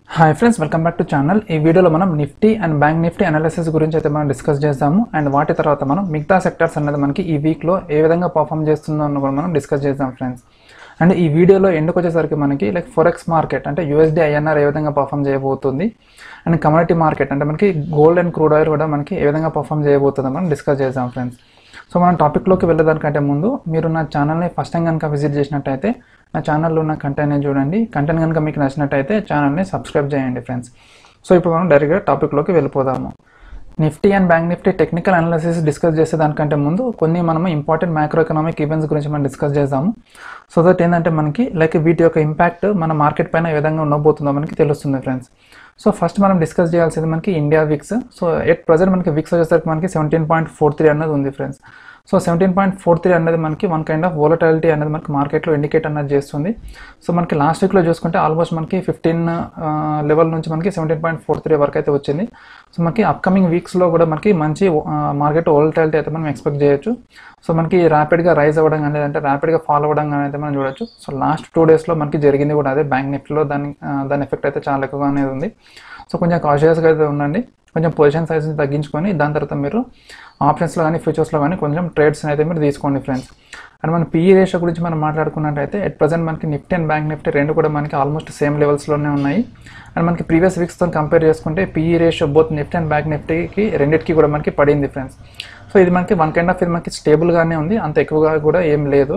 hi friends welcome back to channel ఈ వీడియోలో మనం Nifty and bank Nifty analysis గురించి అయితే మనం డిస్కస్ చేద్దాము అండ్ వాటి తర్వాత మనం మిగతా సెక్టర్స్ అనేది మనకి ఈ వీక్లో ఏ విధంగా పర్ఫామ్ చేస్తుందో అని కూడా మనం డిస్కస్ చేద్దాం ఫ్రెండ్స్ అండ్ ఈ వీడియోలో ఎండుకు వచ్చేసరికి మనకి లైక్ ఫోరెక్స్ మార్కెట్ అంటే యూఎస్డి ఐఎన్ఆర్ ఏ విధంగా పర్ఫామ్ చేయబోతుంది అండ్ కమ్యూనిటీ మార్కెట్ అంటే మనకి గోల్డ్ అండ్ క్రూడ్ ఆయిల్ కూడా మనకి ఏ విధంగా పర్ఫామ్ చేయబోతుందో మనం డిస్కస్ చేద్దాం ఫ్రెండ్స్ సో మనం టాపిక్లోకి వెళ్ళేదానికంటే ముందు మీరు నా ఛానల్ని ఫస్ట్ టైం కనుక విజిట్ చేసినట్టయితే నా ఛానల్లో ఉన్న కంటెంట్ని చూడండి కంటెంట్ కనుక మీకు నచ్చినట్టయితే ఛానల్ని సబ్స్క్రైబ్ చేయండి ఫ్రెండ్స్ సో ఇప్పుడు మనం డైరెక్ట్గా టాపిక్లోకి వెళ్ళిపోదాము Nifty and bank Nifty technical analysis discuss చేసే దానికంటే ముందు కొన్ని మనం ఇంపార్టెంట్ మైక్రో ఎకనామిక్ ఈవెంట్స్ గురించి మనం డిస్కస్ చేద్దాము సో దట్ ఏంటంటే మనకి లైక్ వీటి యొక్క ఇంపాక్ట్ మన మార్కెట్ పైన ఏ విధంగా ఉండబోతుందో మనకి తెలుస్తుంది ఫ్రెండ్స్ సో ఫస్ట్ మనం డిస్కస్ చేయాల్సింది మనకి India VIX so at present మనకి విక్స్ వచ్చేసరికి మనకి సెవెంటీన్ పాయింట్ ఫోర్ త్రీ అన్నది ఉంది friends so seventeen point four three అనేది మనకి వన్ కైండ్ ఆఫ్ వోలటాలిటీ అనేది మనకి మార్కెట్లో ఇండికేట్ అన్నది చేస్తుంది సో మనకి లాస్ట్ వీక్లో చూసుకుంటే ఆల్మోస్ట్ మనకి ఫిఫ్టీన్ లెవెల్ నుంచి మనకి సెవెంటీన్ పాయింట్ ఫోర్ త్రీ వరకు అయితే వచ్చింది సో మనకి అప్కమింగ్ వీక్స్లో కూడా మనకి మంచి మార్కెట్ వోలటాలిటీ అయితే మనం ఎక్స్పెక్ట్ చేయొచ్చు సో మనకి ర్యాపిడ్గా రైజ్ అవ్వడం అనేది అంటే ర్యాపిడ్గా ఫాల్ అవ్వడం అనేది మనం చూడొచ్చు సో లాస్ట్ టూ డేస్లో మనకి జరిగింది కూడా అదే బ్యాంక్ నిఫ్టీలో దాని ఆ, దాని ఎఫెక్ట్ అయితే చాలా ఎక్కువగా అనేది ఉంది సో కొంచెం కాషియస్గా అయితే ఉండండి కొంచెం పొజిషన్ సైజ్ని తగ్గించుకొని దాని తర్వాత మీరు ఆప్షన్స్లో కానీ ఫ్యూచర్స్లో కానీ కొంచెం ట్రేడ్స్ అయితే మీరు తీసుకోండి ఫ్రెండ్స్ అండ్ మన పీఈ రేషియో గురించి మనం మాట్లాడుకున్నట్టయితే ఎట్ ప్రజెంట్ మనకి నిఫ్టీ అండ్ బ్యాంక్ నిఫ్టీ రెండు కూడా మనకి ఆల్మోస్ట్ సేమ్ లెవెల్స్లోనే ఉన్నాయి అండ్ మనకి ప్రీవియస్ వీక్స్తో కంపేర్ చేసుకుంటే PE ratio both Nifty and bank నిఫ్టీకి రెండింటికి కూడా మనకి పడింది ఫ్రెండ్స్ సో ఇది మనకి వన్ కైండ్ ఆఫ్ ఇది మనకి స్టేబుల్గానే ఉంది అంత ఎక్కువగా కూడా ఏం లేదు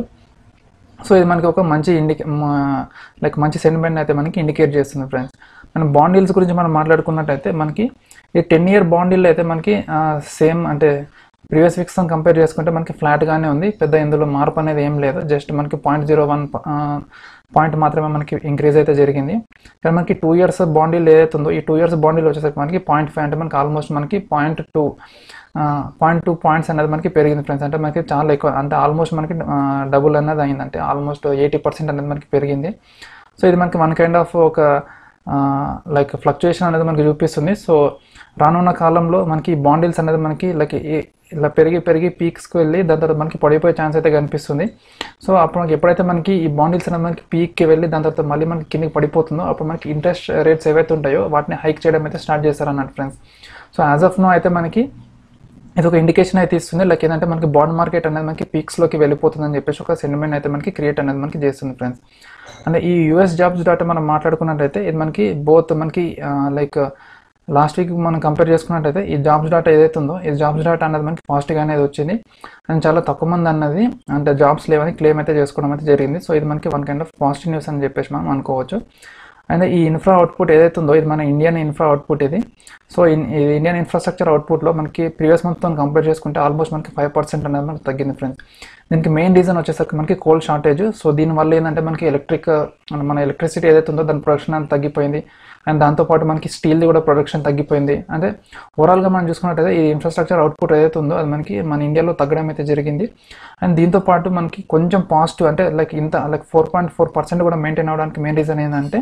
సో ఇది మనకి ఒక మంచి ఇండికే లైక్ మంచి సెంటిమెంట్ అయితే మనకి ఇండికేట్ చేస్తుంది ఫ్రెండ్స్ మనం బాండ్ డీల్స్ గురించి మనం మాట్లాడుకున్నట్టయితే మనకి ఈ టెన్ ఇయర్ బాండ్ డీల్ అయితే మనకి సేమ్ అంటే ప్రీవియస్ వీక్స్తో కంపేర్ చేసుకుంటే మనకి ఫ్లాట్గానే ఉంది పెద్ద ఇందులో మార్పు అనేది ఏం లేదు జస్ట్ మనకి పాయింట్ జీరో వన్ పాయింట్ మాత్రమే మనకి ఇంక్రీజ్ అయితే జరిగింది కానీ మనకి టూ ఇయర్స్ బాండ్ డీల్ ఏదైతే ఉందో ఈ టూ ఇయర్స్ బాండ్ డీల్ వచ్చేసరికి మనకి పాయింట్ ఫైవ్ అంటే మనకి ఆల్మోస్ట్ మనకి point two point two points అనేది మనకి పెరిగింది ఫ్రెండ్స్ అంటే మనకి చాలా ఎక్కువ అంటే ఆల్మోస్ట్ మనకి డబుల్ అనేది అయింది అంటే ఆల్మోస్ట్ ఎయిటీ పర్సెంట్ అనేది మనకి పెరిగింది సో ఇది మనకి వన్ కైండ్ ఆఫ్ ఒక లైక్ ఫ్లక్చుయేషన్ అనేది మనకి చూపిస్తుంది సో రానున్న కాలంలో మనకి బాండిల్స్ అనేది మనకి లైక్ ఇలా పెరిగి పెరిగి పీక్స్కి వెళ్ళి దాని తర్వాత మనకి పడిపోయే ఛాన్స్ అయితే కనిపిస్తుంది సో అప్పుడు మనకి ఎప్పుడైతే మనకి ఈ బాండిల్స్ అనేది మనకి పీక్కి వెళ్ళి దాని తర్వాత మళ్ళీ మనకి కిందకి పడిపోతుందో అప్పుడు మనకి ఇంట్రెస్ట్ రేట్స్ ఏవైతే ఉంటాయో వాటిని హైక్ చేయడం అయితే స్టార్ట్ చేస్తారన్నట్టు friends so as of now అయితే మనకి ఇది ఒక ఇండికేషన్ అయితే ఇస్తుంది లైక్ ఏంటంటే మనకి బాండ్ మార్కెట్ అనేది మనకి పీక్స్లోకి వెళ్ళిపోతుందని చెప్పేసి ఒక సెంటిమెంట్ అయితే మనకి క్రియేట్ అనేది మనకి చేస్తుంది ఫ్రెండ్స్ అంటే ఈ యూఎస్ జాబ్స్ డాటా మనం మాట్లాడుకున్నట్టయితే ఇది మనకి బోత్ మనకి లైక్ లాస్ట్ వీక్ మనం కంపేర్ చేసుకున్నట్టయితే ఈ జాబ్స్ డాటా ఏదైతే ఉందో ఈ జాబ్స్ డాటా అనేది మనకి పాజిటివ్ అనేది వచ్చింది అండ్ చాలా తక్కువ మంది అన్నది అంటే జాబ్స్ లేవని క్లెయిమ్ అయితే చేసుకోవడం అయితే జరిగింది సో ఇది మనకి one kind of positive news అని చెప్పేసి మనం అనుకోవచ్చు అండ్ ఈ ఇన్ఫ్రా అవుట్పుట్ ఏదైతే ఉందో ఇది మన ఇండియన్ ఇన్ఫ్రా అవుట్పుట్ ఇది సో ఇన్ ఇది ఇండియన్ ఇన్ఫ్రాస్ట్రక్చర్ అవుట్పుట్లో మనకి ప్రీవియస్ మంత్తో కంపేర్ చేసుకుంటే ఆల్మోస్ట్ మనకి ఫైవ్ పర్సెంట్ అనేది మనకి తగ్గింది ఫ్రెండ్స్ దీనికి మెయిన్ రీజన్ వచ్చేసరికి మనకి కోల్ షార్టేజ్ సో దీనివల్ల ఏంటంటే మనకి ఎలక్ట్రిక్ మన ఎలక్ట్రిసిటీ ఏదైతే ఉందో దాని ప్రొడక్షన్ అనేది తగ్గిపోయింది అండ్ దాంతోపాటు మనకి స్టీల్ది కూడా ప్రొడక్షన్ తగ్గిపోయింది అంటే ఓవరాల్గా మనం చూసుకున్నట్టయితే ఈ ఇన్ఫ్రాస్ట్రక్చర్ అవుట్పుట్ ఏదైతే ఉందో అది మనకి మన ఇండియాలో తగ్గడం అయితే జరిగింది అండ్ దీంతో పాటు మనకి కొంచెం పాజిటివ్ అంటే లైక్ ఇంత like four point four percent కూడా మెయింటైన్ అవ్వడానికి మెయిన్ రీజన్ ఏంటంటే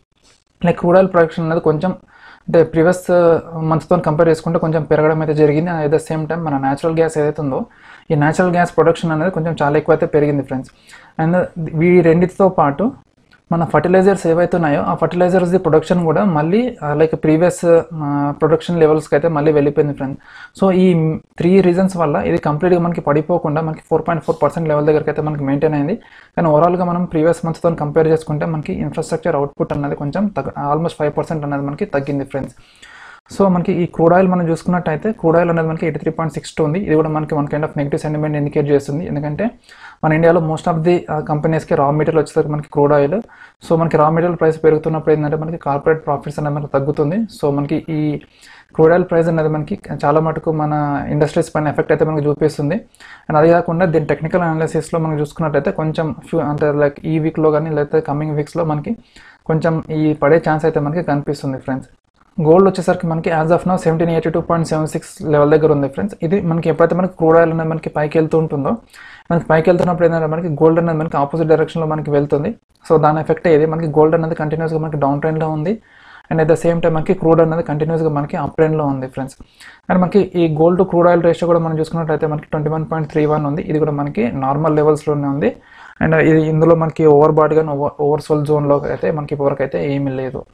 లైక్ క్రూడ్ ఆయిల్ ప్రొడక్షన్ అనేది కొంచెం అంటే ప్రీవియస్ మంత్తో కంపేర్ చేసుకుంటే కొంచెం పెరగడం అయితే జరిగింది అట్ ద సేమ్ టైం మన న్యాచురల్ గ్యాస్ ఏదైతే ఉందో ఈ న్యాచురల్ గ్యాస్ ప్రొడక్షన్ అనేది కొంచెం చాలా ఎక్కువ అయితే పెరిగింది ఫ్రెండ్స్ అండ్ వీ రెండింటితో పాటు మన ఫర్టిలైజర్స్ ఏవైతే ఉన్నాయో ఆ ఫర్టిలైజర్స్ ప్రొడక్షన్ కూడా మళ్ళీ లైక్ ప్రీవియస్ ప్రొడక్షన్ లెవెల్స్కి అయితే మళ్ళీ వెళ్ళిపోయింది ఫ్రెండ్స్ సో ఈ త్రీ రీజన్స్ వల్ల ఇది కంప్లీట్గా మనకి పడిపోకుండా మనకి four point four percent level దగ్గరికి అయితే మనకి మెయింటైన్ అయింది కానీ ఓవరాల్గా మనం ప్రీవియస్ మంత్స్తో కంపేర్ చేసుకుంటే మనకి ఇన్ఫ్రాస్ట్రక్చర్ అవుట్పుట్ అనేది కొంచెం తగ్గ ఆల్మోస్ట్ ఫైవ్ పర్సెంట్ అనేది మనకి తగ్గింది ఫ్రెండ్స్ సో మనకి ఈ క్రూడ్ ఆయిల్ మనం చూసుకున్నట్టయితే క్రూడ్ ఆయిల్ అనేది మనకి eighty three point six two ఉంది ఇది కూడా మనకి one kind of negative sentiment indicate చేస్తుంది ఎందుకంటే మన ఇండియాలో మోస్ట్ ఆఫ్ ది కంపెనీస్కి రా మెటీరియల్ వచ్చేసరికి మనకి క్రూడ్ ఆయిల్ సో మనకి రా మెటీరియల్ ప్రైస్ పెరుగుతున్నప్పుడు ఏంటంటే మనకి కార్పొరేట్ ప్రాఫిట్స్ అనేది మనకి తగ్గుతుంది సో మనకి ఈ క్రూడ్ ఆయిల్ ప్రైస్ అనేది మనకి చాలా మటుకు మన ఇండస్ట్రీస్ పైన ఎఫెక్ట్ అయితే మనకి చూపిస్తుంది అండ్ అదే కాకుండా దీని టెక్నికల్ అనాలిసిస్లో మనం చూసుకున్నట్టయితే కొంచెం ఫ్యూ అంటే లైక్ ఈ వీక్లో కానీ లేకపోతే కమింగ్ వీక్స్లో మనకి కొంచెం ఈ పడే ఛాన్స్ అయితే మనకి కనిపిస్తుంది ఫ్రెండ్స్ గోల్డ్ వచ్చేసరికి మనకి as of now seventeen eighty two point seven six level దగ్గర ఉంది ఫ్రెండ్స్ ఇది మనకి ఎప్పుడైతే మనకి క్రూడ్ ఆయిల్ అనేది మనకి పైకి వెళ్తూ ఉంటుందో మనకి పైకి వెళ్తున్నప్పుడు ఏంటంటే మనకి గోల్డ్ అనేది మనకి ఆపోజిట్ డైరెక్షన్లో మనకి వెళ్తుంది సో దాని ఎఫెక్ట్ ఇది మనకి గోల్డ్ అనేది కంటిన్యూస్గా మనకి డౌన్ ట్రెండ్లో ఉంది and at the same time మనకి క్రూడ్ అనేది కంటిన్యూస్గా మనకి అప్ ట్రెండ్లో ఉంది ఫ్రెండ్స్ అండ్ మనకి ఈ gold to crude oil ratio కూడా మనం చూసుకున్నట్లయితే మనకి twenty one point three one ఉంది ఇది కూడా మనకి నార్మల్ లెవెల్స్లోనే ఉంది అండ్ ఇది ఇందులో మనకి ఓవర్ బాడ్ కానీ ఓవర్ ఓవర్ సోల్ జోన్లో అయితే మనకి ఇప్పటివరకు అయితే ఏమీ లేదు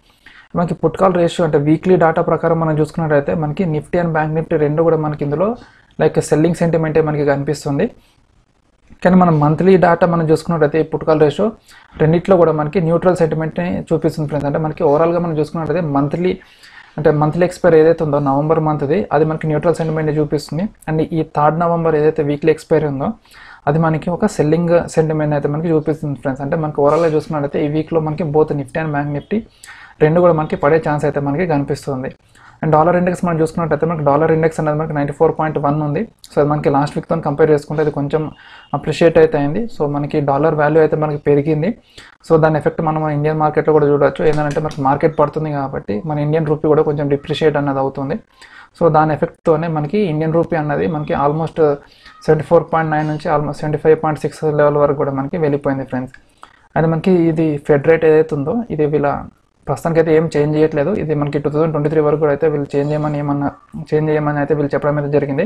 మనకి పుట్కాల్ రేషియో అంటే వీక్లీ డేటా ప్రకారం మనం చూసుకున్నట్టయితే మనకి నిఫ్టీ అండ్ బ్యాంక్ నిఫ్టీ రెండు కూడా మనకి ఇందులో లైక్ సెల్లింగ్ సెంటిమెంటే మనకి కనిపిస్తుంది కానీ మనం మంత్లీ డేటా మనం చూసుకున్నట్టయితే ఈ పుట్కాల్ రేషియో రెండిట్లో కూడా మనకి న్యూట్రల్ సెంటిమెంట్ని చూపిస్తుంది ఫ్రెండ్స్ అంటే మనకి ఓవరాల్గా మనం చూసుకున్నట్టయితే మంత్లీ అంటే మంత్లీ ఎక్స్పైర్ ఏదైతే ఉందో నవంబర్ మంత్ది అది మనకి న్యూట్రల్ సెంటిమెంట్ చూపిస్తుంది అండ్ ఈ థర్డ్ నవంబర్ ఏదైతే వీక్లీ ఎక్స్పైర్ ఉందో అది మనకి ఒక సెల్లింగ్ సెంటిమెంట్ అయితే మనకి చూపిస్తుంది ఫ్రెండ్స్ అంటే మనకి ఓవరాల్గా చూసుకున్నట్టయితే ఈ వీక్లో మనకి both Nifty and bank Nifty రెండు కూడా మనకి పడే ఛాన్స్ అయితే మనకి కనిపిస్తుంది అండ్ డాలర్ ఇండెక్స్ మనం చూసుకున్నట్టయితే మనకి డాలర్ ఇండెక్స్ అనేది మనకి నైంటీ ఫోర్ పాయింట్ వన్ ఉంది సో అది మనకి లాస్ట్ వీక్తో కంపేర్ చేసుకుంటే అది కొంచెం అప్రిషియేట్ అయితే అయింది సో మనకి డాలర్ వాల్యూ అయితే మనకి పెరిగింది సో దాని ఎఫెక్ట్ మనం ఇండియన్ మార్కెట్లో కూడా చూడొచ్చు ఏంటంటే మనకి మార్కెట్ పడుతుంది కాబట్టి మన ఇండియన్ రూపీ కూడా కొంచెం డిప్రిషియేట్ అన్నది అవుతుంది సో దాని ఎఫెక్ట్తోనే మనకి ఇండియన్ రూపీ అన్నది మనకి almost seventy four point nine నుంచి almost seventy five point six level వరకు కూడా మనకి వెళ్ళిపోయింది ఫ్రెండ్స్ అది మనకి ఇది ఫెడ్ రేట్ ఏదైతే ఉందో ఇది వీళ్ళ ప్రస్తుతానికి అయితే ఏం చేంజ్ చేయట్లేదు ఇది మనకి టూ థౌసండ్ ట్వంటీ త్రీ వరకు కూడా అయితే వీళ్ళు చేంజ్ చేయమని ఏమన్నా చేంజ్ చేయమని అయితే వీళ్ళు చెప్పడం అయితే జరిగింది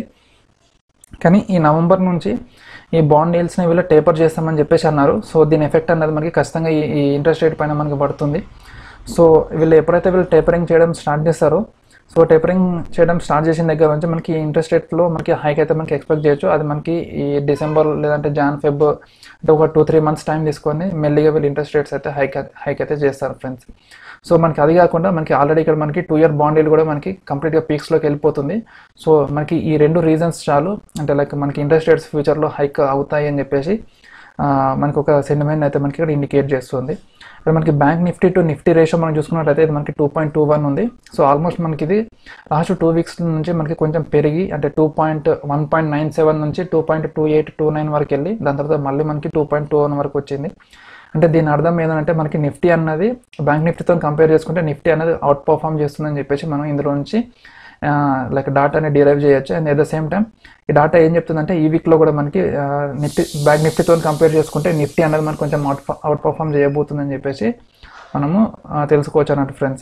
కానీ ఈ నవంబర్ నుంచి ఈ బాండ్ డీల్స్ని వీళ్ళు టేపర్ చేస్తామని చెప్పేసి అన్నారు సో దీని ఎఫెక్ట్ అన్నది మనకి ఖచ్చితంగా ఈ ఈ ఇంట్రెస్ట్ రేట్ పైన మనకి పడుతుంది సో వీళ్ళు ఎప్పుడైతే వీళ్ళు టేపరింగ్ చేయడం స్టార్ట్ చేస్తారో సో టేపరింగ్ చేయడం స్టార్ట్ చేసిన దగ్గర నుంచి మనకి ఇంట్రెస్ట్ రేట్లో మనకి హైక్ అయితే మనకి ఎక్స్పెక్ట్ చేయొచ్చు అది మనకి ఈ డిసెంబర్ లేదంటే జాన్ ఫెబ్ అంటే ఒక టూ త్రీ మంత్స్ టైం తీసుకొని మెల్లిగా వీళ్ళు ఇంట్రెస్ట్ రేట్స్ అయితే హైక్ హైక్ అయితే చేస్తారు ఫ్రెండ్స్ సో మనకి అది కాకుండా మనకి ఆల్రెడీ ఇక్కడ మనకి టూ ఇయర్ బాండీలు కూడా మనకి కంప్లీట్గా పీక్స్లోకి వెళ్ళిపోతుంది సో మనకి ఈ రెండు రీజన్స్ చాలు అంటే లైక్ మనకి ఇంట్రెస్ట్ రేట్స్ ఫ్యూచర్లో హైక్ అవుతాయి అని చెప్పేసి ఆ, మనకి ఒక సెంటిమెంట్ అయితే మనకి ఇక్కడ ఇండికేట్ చేస్తుంది ఇక్కడ మనకి bank Nifty to Nifty ratio మనం చూసుకున్నట్టయితే ఇది మనకి టూ పాయింట్ టూ వన్ ఉంది సో ఆల్మోస్ట్ మనకి ఇది లాస్ట్ టూ వీక్స్ నుంచి మనకి కొంచెం పెరిగి అంటే two point one point nine seven నుంచి two point two eight two nine వరకు వెళ్ళి దాని తర్వాత మళ్ళీ మనకి టూ పాయింట్ టూ వన్ వరకు వచ్చింది అంటే దీని అర్థం ఏంటంటే మనకి నిఫ్టీ అన్నది బ్యాంక్ నిఫ్టీతో కంపేర్ చేసుకుంటే నిఫ్టీ అనేది అవుట్ పర్ఫామ్ చేస్తుందని చెప్పేసి మనం ఇందులో నుంచి లైక్ డాటాని డిరైవ్ చేయొచ్చు and at the same time ఈ డాటా ఏం చెప్తుందంటే ఈ వీక్లో కూడా మనకి నిఫ్టీ బ్యాంక్ నిఫ్టీతో కంపేర్ చేసుకుంటే నిఫ్టీ అనేది మనకి కొంచెం అవుట్ అవుట్ పర్ఫామ్ చేయబోతుందని చెప్పేసి మనము ఆ, తెలుసుకోవచ్చు అన్నట్టు ఫ్రెండ్స్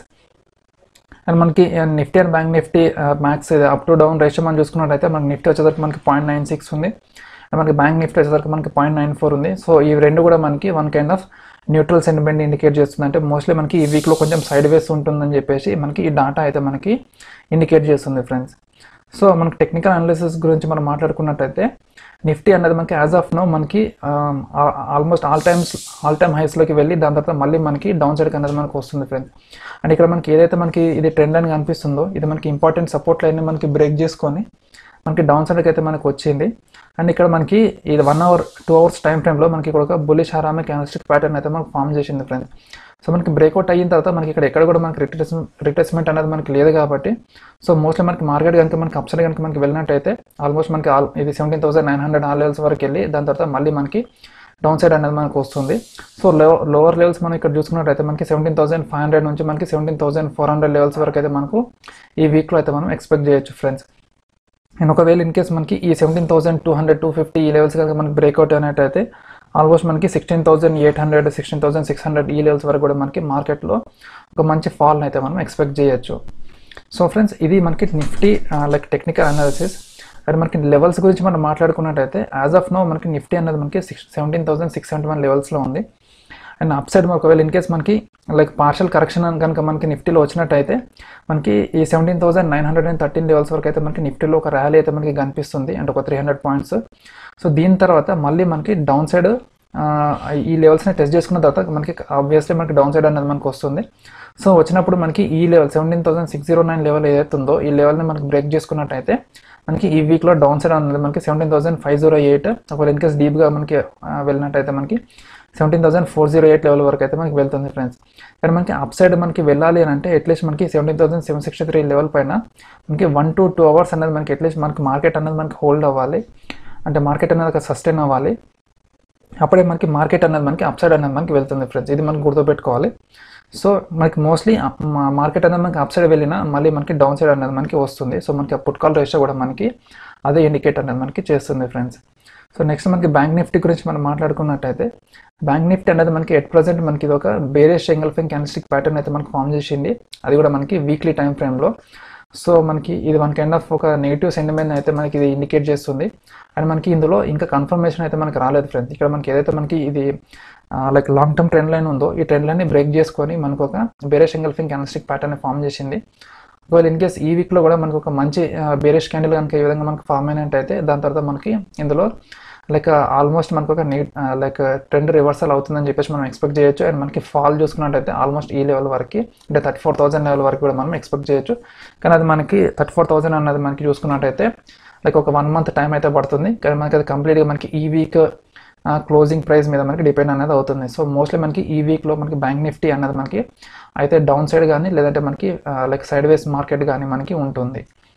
అండ్ మనకి Nifty and bank Nifty max up to down ratio మనం చూసుకున్నట్టయితే మనకి నిఫ్టీ వచ్చేసరికి మనకి పాయింట్ నైన్ సిక్స్ ఉంది అండ్ మనకి బ్యాంక్ నిఫ్టీ వచ్చేసరికి మనకి పాయింట్ నైన్ ఫోర్ ఉంది సో ఈ రెండు కూడా మనకి one kind of neutral sentiment indicate చేస్తుంది అంటే మోస్ట్లీ మనకి ఈ వీక్లో కొంచెం సైడ్ వేస్ ఉంటుందని చెప్పేసి మనకి ఈ డాటా అయితే మనకి ఇండికేట్ చేస్తుంది ఫ్రెండ్స్ సో మనకి టెక్నికల్ అనాలిసిస్ గురించి మనం మాట్లాడుకున్నట్టయితే నిఫ్టీ అనేది మనకి యాజ్ ఆఫ్ నో మనకి almost all times all time హైస్లోకి వెళ్ళి దాని తర్వాత మళ్ళీ మనకి డౌన్ సైడ్కి అనేది మనకు వస్తుంది ఫ్రెండ్స్ అండ్ ఇక్కడ మనకి ఏదైతే మనకి ఇది ట్రెండ్ అని కనిపిస్తుందో ఇది మనకి ఇంపార్టెంట్ సపోర్ట్ లైన్ మనకి బ్రేక్ చేసుకొని మనకి డౌన్ సైడ్కి అయితే మనకి వచ్చింది అండ్ ఇక్కడ మనకి ఇది one hour two hours time ఫ్రేమ్లో మనకి ఇక్కడ ఒక బులిష్ హారామే క్యాన్స్టిక్ ప్యాటర్న్ అయితే మనకు ఫామ్ చేసింది ఫ్రెండ్స్ సో మనకి బ్రేక్అవుట్ అయిన తర్వాత మనకి ఇక్కడ ఎక్కడ కూడా మనకి రిట్రెస్ రిట్రెస్మెంట్ అనేది మనకి లేదు కాబట్టి సో మోస్ట్లీ మనకి మార్కెట్ కనుక మనకి అప్సైడ్ కనుక మనకి వెళ్ళినట్టయితే ఆల్మోస్ట్ మనకి ఆల్ ఇది సెవెంటీన్ థౌసండ్ నైన్ హండ్రెడ్ ఆ లెవెల్స్ వరకు వెళ్ళి దాని తర్వాత మళ్ళీ మనకి డౌన్ సైడ్ అనేది మనకు వస్తుంది సో లో లోవర్ లెవెల్స్ మనం ఇక్కడ చూసుకున్నట్టయితే మనకి సెవెంటీన్ థౌసండ్ ఫైవ్ హండ్రెడ్ నుంచి మనకి seventeen thousand four hundred levels వరకు అయితే మనకు ఈ వీక్లో అయితే మనం ఎక్స్పెక్ట్ చేయొచ్చు ఫ్రెండ్స్ అండ్ ఒకవేళ ఇన్ కేస్ మనకి ఈ seventeen thousand two hundred two fifty ఈ లెవెల్స్ కనుక మనకి బ్రేక్అవుట్ అయినట్టయితే ఆల్మోస్ట్ మనకి sixteen thousand eight hundred sixteen thousand six hundred ఈ లెవెల్స్ వరకు కూడా మనకి మార్కెట్లో ఒక మంచి ఫాల్ అయితే మనం ఎక్స్పెక్ట్ చేయొచ్చు సో ఫ్రెండ్స్ ఇది మనకి నిఫ్టీ లైక్ టెక్నికల్ అనాలిసిస్ అది మనకి లెవెల్స్ గురించి మనం మాట్లాడుకున్నట్టయితే యాజ్ ఆఫ్ నో మనకి నిఫ్టీ అనేది మనకి six seventeen thousand six seventy one లెవెల్స్లో ఉంది అండ్ అప్ సైడ్ ఒకవేళ ఇన్ కేస్ మనకి లైక్ పార్షల్ కరెక్షన్ కనుక మనకి నిఫ్టీలో వచ్చినట్టయితే మనకి ఈ seventeen thousand nine hundred and thirteen levels వరకు అయితే మనకి నిఫ్టీలో ఒక ర్యాలీ అయితే మనకి కనిపిస్తుంది అంటే ఒక త్రీ హండ్రెడ్ పాయింట్స్ సో దీని తర్వాత మళ్ళీ మనకి డౌన్ సైడ్ ఈ లెవెల్స్ని టెస్ట్ చేసుకున్న తర్వాత మనకి ఆబ్వియస్లీ మనకి డౌన్ సైడ్ అనేది మనకి వస్తుంది సో వచ్చినప్పుడు మనకి ఈ level seventeen thousand six zero nine level ఏదైతే ఉందో ఈ లెవెల్ని మనకి బ్రేక్ చేసుకున్నట్టయితే మనకి ఈ వీక్లో డౌన్ సైడ్ అనేది మనకి seventeen thousand five zero eight ఒకవేళ ఇన్కేస్ డీప్గా మనకి ఆ, వెళ్ళినట్టయితే మనకి seventeen thousand four zero eight level వరకు అయితే మనకి వెళ్తుంది ఫ్రెండ్స్ కానీ మనకి అప్ సైడ్ మనకి వెళ్ళాలి అని అంటే అట్లీస్ట్ మనకి seventeen thousand seven sixty three level పైన మనకి వన్ టు టూ అవర్స్ అనేది మనకి అట్లీస్ట్ మనకి మార్కెట్ అనేది మనకి హోల్డ్ అవ్వాలి అంటే మార్కెట్ అనేది ఒక సస్టైన్ అవ్వాలి అప్పుడే మనకి మార్కెట్ అనేది మనకి అప్ సైడ్ అనేది మనకి వెళ్తుంది ఫ్రెండ్స్ ఇది మనకి గుర్తుపెట్టుకోవాలి సో మనకి మోస్ట్లీ మార్కెట్ అనేది మనకి అప్ సైడ్ వెళ్ళినా మళ్ళీ మనకి డౌన్ సైడ్ అనేది మనకి వస్తుంది సో మనకి పుట్ కాల్ రేషియో కూడా మనకి అదే ఇండికేట్ అనేది మనకి చేస్తుంది ఫ్రెండ్స్ సో నెక్స్ట్ మనకి బ్యాంక్ నిఫ్టీ గురించి మనం మాట్లాడుకున్నట్టయితే బ్యాంక్ నిఫ్టీ అనేది మనకి ఎట్ ప్రజెంట్ మనకి ఇది ఒక బేరియస్ ఎంగల్ఫింగ్ క్యాన్స్టిక్ ప్యాటర్న్ అయితే మనకి ఫామ్ చేసింది అది కూడా మనకి వీక్లీ టైం ఫ్రేమ్లో సో మనకి ఇది వన్ కైండ్ ఆఫ్ ఒక నెగిటివ్ సెంటిమెంట్ అయితే మనకి ఇది ఇండికేట్ చేస్తుంది అండ్ మనకి ఇందులో ఇంకా కన్ఫర్మేషన్ అయితే మనకి రాలేదు ఫ్రెండ్స్ ఇక్కడ మనకి ఏదైతే మనకి ఇది like long term trend line ఉందో ఈ ట్రెండ్ లైన్ని బ్రేక్ చేసుకొని మనకు ఒక bearish engulfing candlestick pattern form చేసింది ఒకవేళ ఇన్ కేస్ ఈ వీక్లో కూడా మనకు ఒక మంచి బేరేష్ క్యాండిల్ కనుక ఈ విధంగా మనకు ఫామ్ అయినట్టయితే దాని తర్వాత మనకి ఇందులో లైక్ ఆల్మోస్ట్ మనకు ఒక నీ లైక్ ట్రెండ్ రివర్సల్ అవుతుందని చెప్పేసి మనం ఎక్స్పెక్ట్ చేయొచ్చు అండ్ మనకి ఫాల్ చూసుకున్నట్టయితే ఆల్మోస్ట్ ఈ లెవెల్ వరకు అంటే థర్టీ ఫోర్ థౌసండ్ లెవెల్ వరకు కూడా మనం ఎక్స్పెక్ట్ చేయొచ్చు కానీ అది మనకి థర్టీ ఫోర్ థౌసండ్ అన్నది మనకి చూసుకున్నట్టయితే లైక్ ఒక వన్ మంత్ టైం అయితే పడుతుంది కానీ మనకి అది కంప్లీట్గా మనకి ఈ వీక్ క్లోజింగ్ ప్రైస్ మీద మనకి డిపెండ్ అనేది అవుతుంది సో మోస్ట్లీ మనకి ఈ వీక్లో మనకి బ్యాంక్ నిఫ్టీ అన్నది మనకి అయితే డౌన్ సైడ్ కానీ లేదంటే మనకి లైక్ సైడ్ వేస్ మార్కెట్ కానీ మనకి ఉంటుంది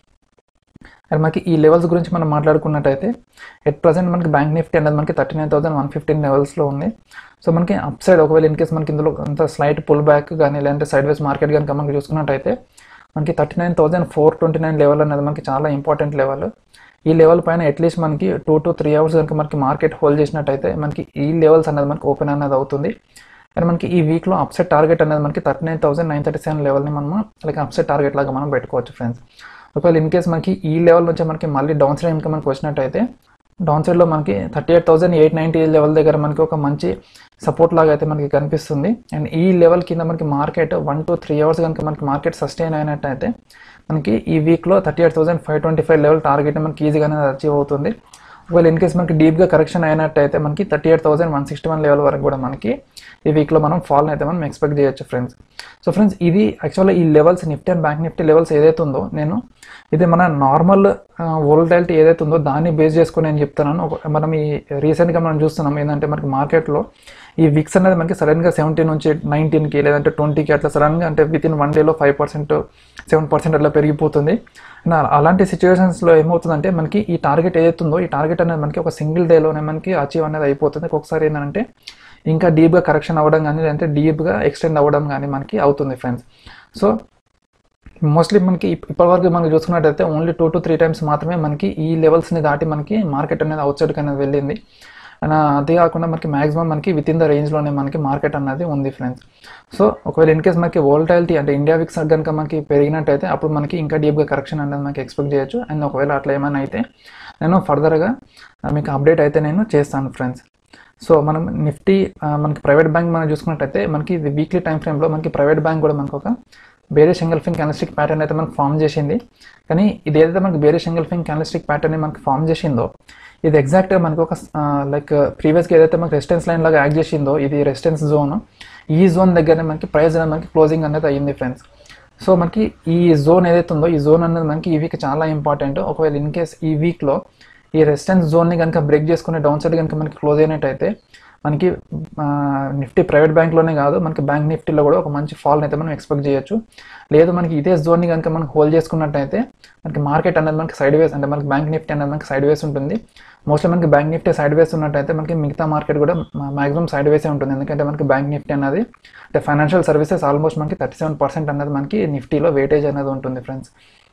అండ్ మనకి ఈ లెవెల్స్ గురించి మనం మాట్లాడుకున్నట్టయితే ఎట్ ప్రజెంట్ మనకి బ్యాంక్ నిఫ్టీ అనేది మనకి thirty nine thousand one fifteen లెవెల్స్లో ఉంది సో మనకి అప్ సైడ్ ఒకవేళ ఇన్ కేస్ మనకి ఇందులో అంత స్లైట్ పుల్ బ్యాక్ కానీ లేదంటే సైడ్ వేస్ మార్కెట్ కనుక మనకి చూసుకున్నట్టయితే మనకి thirty nine thousand four twenty nine level అనేది మనకి చాలా ఇంపార్టెంట్ లెవెల్ ఈ లెవెల్ పైన అట్లీస్ట్ మనకి టూ టు త్రీ అవర్స్ కనుక మనకి మార్కెట్ హోల్డ్ చేసినట్టయితే మనకి ఈ లెవెల్స్ అనేది మనకి ఓపెన్ అనేది అవుతుంది అండ్ మనకి ఈ వీక్లో అప్సెట్ టార్గెట్ అనేది మనకి thirty nine thousand nine thirty seven లెవెల్ని మనం లైక్ అప్సెట్ టార్గెట్ లాగా మనం పెట్టుకోవచ్చు ఫ్రెండ్స్ ఒకవేళ ఇన్ కేస్ మనకి ఈ లెవెల్ నుంచి మనకి మళ్ళీ డౌన్ సైడ్ ఇంకా మనకి వచ్చినట్టయితే డౌన్ సైడ్లో మనకి thirty eight thousand eight ninety level దగ్గర మనకి ఒక మంచి సపోర్ట్ లాగా అయితే మనకి కనిపిస్తుంది అండ్ ఈ లెవెల్ కింద మనకి market one to three hours కనుక మనకి మార్కెట్ సస్టైన్ అయినట్టయితే మనకి ఈ వీక్లో thirty eight thousand five twenty five level target మనకి ఈజీగానే అచీవ్ అవుతుంది ఒకవేళ ఇన్ కేస్ మనకి డీప్గా కరెక్షన్ అయినట్టయితే మనకి thirty eight thousand one sixty one level వరకు కూడా మనకి ఈ వీక్లో మనం ఫాల్ అయితే మనం ఎక్స్పెక్ట్ చేయొచ్చు ఫ్రెండ్స్ సో ఫ్రెండ్స్ ఇది యాక్చువల్గా ఈ levels Nifty and bank Nifty levels ఏదైతే ఉందో నేను ఇది మన నార్మల్ వోల్టాలిటీ ఏదైతే ఉందో దాన్ని బేస్ చేసుకుని నేను చెప్తున్నాను ఒక- మనం ఈ రీసెంట్గా మనం చూస్తున్నాం ఏంటంటే మనకి మార్కెట్లో ఈ విక్స్ అనేది మనకి సడన్గా సెవెంటీన్ నుంచి నైన్టీన్కి లేదంటే ట్వంటీకి అట్లా సడన్గా అంటే విత్ ఇన్ వన్ డేలో ఫైవ్ పర్సెంట్ సెవెన్ పర్సెంట్ అట్లా పెరిగిపోతుంది అండ్ అలా- అలాంటి సిచ్యువేషన్స్లో ఏమవుతుందంటే మనకి ఈ టార్గెట్ ఏదైతే ఉందో ఈ టార్గెట్ అనేది మనకి ఒక సింగిల్ డేలోనే మనకి అచీవ్ అనేది అయిపోతుంది ఒక్కొక్కసారి ఏంటంటే ఇంకా డీప్గా కరెక్షన్ అవ్వడం కానీ లేదంటే డీప్గా ఎక్స్టెండ్ అవ్వడం కానీ మనకి అవుతుంది ఫ్రెండ్స్ సో మోస్ట్లీ మనకి ఇప్- ఇప్పటివరకు మనం చూసుకున్నట్టయితే only two to three times మాత్రమే మనకి ఈ లెవెల్స్ని దాటి మనకి మార్కెట్ అనేది అవుట్ సైడ్కి అనేది వెళ్ళింది అండ్ అదే కాకుండా మనకి మాక్సిమం మనకి విత్ ఇన్ ద రేంజ్లోనే మనకి మార్కెట్ అన్నది ఉంది ఫ్రెండ్స్ సో ఒకవేళ ఇన్ కేస్ మనకి వోల్టాలిటీ అంటే ఇండియా విక్స్ కనుక మనకి పెరిగినట్టయితే అప్పుడు మనకి ఇంకా డీప్గా కరెక్షన్ అనేది మనకి ఎక్స్పెక్ట్ చేయొచ్చు అండ్ ఒకవేళ అట్లా ఏమైనా అయితే నేను ఫర్దర్గా మీకు అప్డేట్ అయితే నేను చేస్తాను ఫ్రెండ్స్ సో మనం నిఫ్టీ ఆ, మనకి ప్రైవేట్ బ్యాంక్ మనం చూసుకున్నట్టయితే మనకి వీక్లీ టైం ఫ్రేమ్లో మనకి ప్రైవేట్ బ్యాంక్ కూడా మనకు ఒక బేరే సింగిల్ఫింగ్ క్యానలిస్టిక్ ప్యాటర్న్ అయితే మనకు ఫామ్ చేసింది కానీ ఇది ఏదైతే మనకి బేరే సింగిల్ఫింగ్ క్యానలిస్టిక్ ప్యాటర్న్ మనకి ఫామ్ చేసిందో ఇది ఎగ్జాక్ట్గా మనకి ఒక లైక్ ప్రీవియస్గా ఏదైతే మనకి రెసిస్టెన్స్ లైన్ లాగా యాక్ట్ చేసిందో ఇది రెసిస్టెన్స్ జోన్ ఈ జోన్ దగ్గరనే మనకి ప్రైస్ అనేది మనకి క్లోజింగ్ అనేది అయ్యింది ఫ్రెండ్స్ సో మనకి ఈ జోన్ ఏదైతే ఉందో ఈ జోన్ అనేది మనకి ఈ వీక్ చాలా ఇంపార్టెంట్ ఒకవేళ ఇన్ కేస్ ఈ వీక్లో ఈ రెసిస్టెన్స్ జోన్ని కనుక బ్రేక్ చేసుకునే డౌన్ సైడ్ కనుక మనకి క్లోజ్ అయినట్టయితే మనకి నిఫ్టీ ప్రైవేట్ బ్యాంక్లోనే కాదు మనకి బ్యాంక్ నిఫ్టీలో కూడా ఒక మంచి ఫాల్ అయితే మనం ఎక్స్పెక్ట్ చేయొచ్చు లేదు మనకి ఇదే జోన్ని కనుక మనం హోల్డ్ చేసుకున్నట్టయితే మనకి మార్కెట్ అనేది మనకి సైడ్ వేస్ అంటే మనకి బ్యాంక్ నిఫ్టీ అనేది మనకి సైడ్ వేస్ ఉంటుంది మోస్ట్లీ మనకి బ్యాంక్ నిఫ్టీ సైడ్ వేస్ ఉన్నట్టయితే మనకి మిగతా మార్కెట్ కూడా మాక్సిమం సైడ్ వేసే ఉంటుంది ఎందుకంటే మనకి బ్యాంక్ నిఫ్టీ అనేది అంటే ఫైనాన్షియల్ సర్వీసెస్ ఆల్మోస్ట్ మనకి థర్టీ సెవెన్ పర్సెంట్ అనేది మనకి నిఫ్టీలో వెయిటేజ్ అనేది ఉంటుంది ఫ్రెండ్స్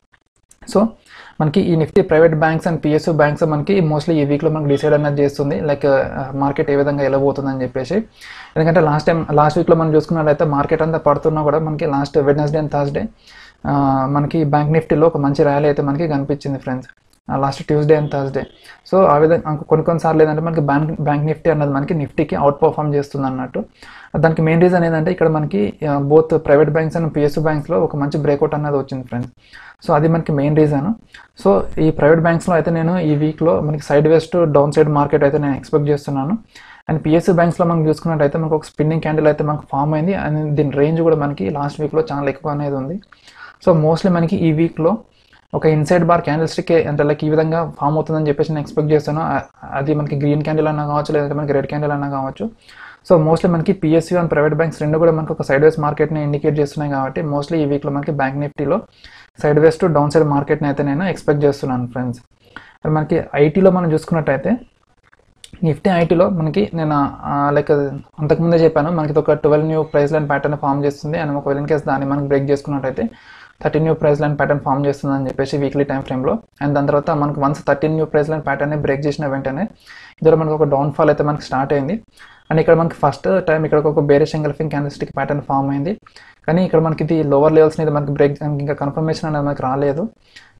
సో మనకి ఈ Nifty private banks and PSU banks మనకి మోస్ట్లీ ఈ వీక్లో మనకి డిసైడ్ అనేది చేస్తుంది లైక్ మార్కెట్ ఏ విధంగా వెళ్ళబోతుందని చెప్పేసి ఎందుకంటే లాస్ట్ టైం లాస్ట్ వీక్లో మనం చూసుకున్నట్లయితే మార్కెట్ అంతా పడుతున్నా కూడా మనకి లాస్ట్ వెడ్నెస్డే అండ్ థర్స్డే మనకి బ్యాంక్ నిఫ్టీలో ఒక మంచి ర్యాలీ అయితే మనకి కనిపించింది friends last Tuesday and Thursday so ఆ విధంగా ఇంకో కొన్ని కొన్నిసార్లు ఏంటంటే మనకి బ్యాంక్ బ్యాంక్ నిఫ్టీ అన్నది మనకి నిఫ్టీకి అవుట్ పర్ఫామ్ చేస్తుంది అన్నట్టు దానికి మెయిన్ రీజన్ ఏంటంటే ఇక్కడ మనకి both private banks and PSU బ్యాంక్స్లో ఒక మంచి బ్రేక్అవుట్ అనేది వచ్చింది ఫ్రెండ్స్ సో అది మనకి మెయిన్ రీజన్ సో ఈ ప్రైవేట్ బ్యాంక్స్లో అయితే నేను ఈ వీక్లో మనకి sideways downside market అయితే నేను ఎక్స్పెక్ట్ చేస్తున్నాను అండ్ పిఎస్యూ బ్యాంక్స్లో మనం చూసుకున్నట్టయితే మనకు ఒక స్పిన్నింగ్ క్యాండిల్ అయితే మనకు ఫామ్ అయింది అండ్ దీని రేంజ్ కూడా మనకి లాస్ట్ వీక్లో చాలా ఎక్కువ అనేది ఉంది సో మోస్ట్లీ మనకి ఈ వీక్లో ఒక ఇన్సైడ్ బార్ క్యాండిల్ స్టిక్ అంటే లైక్ ఈ విధంగా ఫామ్ అవుతుందని చెప్పేసి నేను ఎక్స్పెక్ట్ చేస్తాను ఆ- అది మనకి గ్రీన్ క్యాండిల్ అన్నా కావచ్చు లేదంటే మనకి రెడ్ క్యాండిల్ అన్నా కావచ్చు సో మోస్ట్లీ మనకి పిఎస్యూ అండ్ ప్రైవేట్ బ్యాంక్స్ రెండు కూడా మనకి ఒక సైడ్ వేస్ మార్కెట్ని ఇండికేట్ చేస్తున్నాయి కాబట్టి మోస్ట్లీ ఈ వీక్లో మనకి బ్యాంక్ నిఫ్టీలో sideways to downside మార్కెట్ని అయితే నేను ఎక్స్పెక్ట్ చేస్తున్నాను ఫ్రెండ్స్ మరి మనకి ఐటీలో మనం చూసుకున్నట్టయితే నిఫ్టీ ఐటీలో మనకి నేను లైక్ అంతకుముందే చెప్పాను మనకి ఇది ఒక twelve new price line pattern form చేస్తుంది అండ్ ఒకవేళ ఇన్ కేస్ దాన్ని మనకి బ్రేక్ చేసుకున్నట్టయితే thirteen new price line pattern form చేస్తుంది అని చెప్పేసి వీక్లీ టైం ఫ్రేమ్లో అండ్ దాని తర్వాత మనకు once thirteen new price line ప్యాటర్న్ని బ్రేక్ చేసిన వెంటనే ఇందులో మనకు ఒక డౌన్ ఫాల్ అయితే మనకి స్టార్ట్ అయింది అండ్ ఇక్కడ మనకి ఫస్ట్ టైం ఇక్కడ ఒక bearish engulfing candlestick pattern form అయింది కానీ ఇక్కడ మనకి ఇది లోవర్ లెవెల్స్ మీద మనకి బ్రేక్ ఇంకా కన్ఫర్మేషన్ అనేది మనకి రాలేదు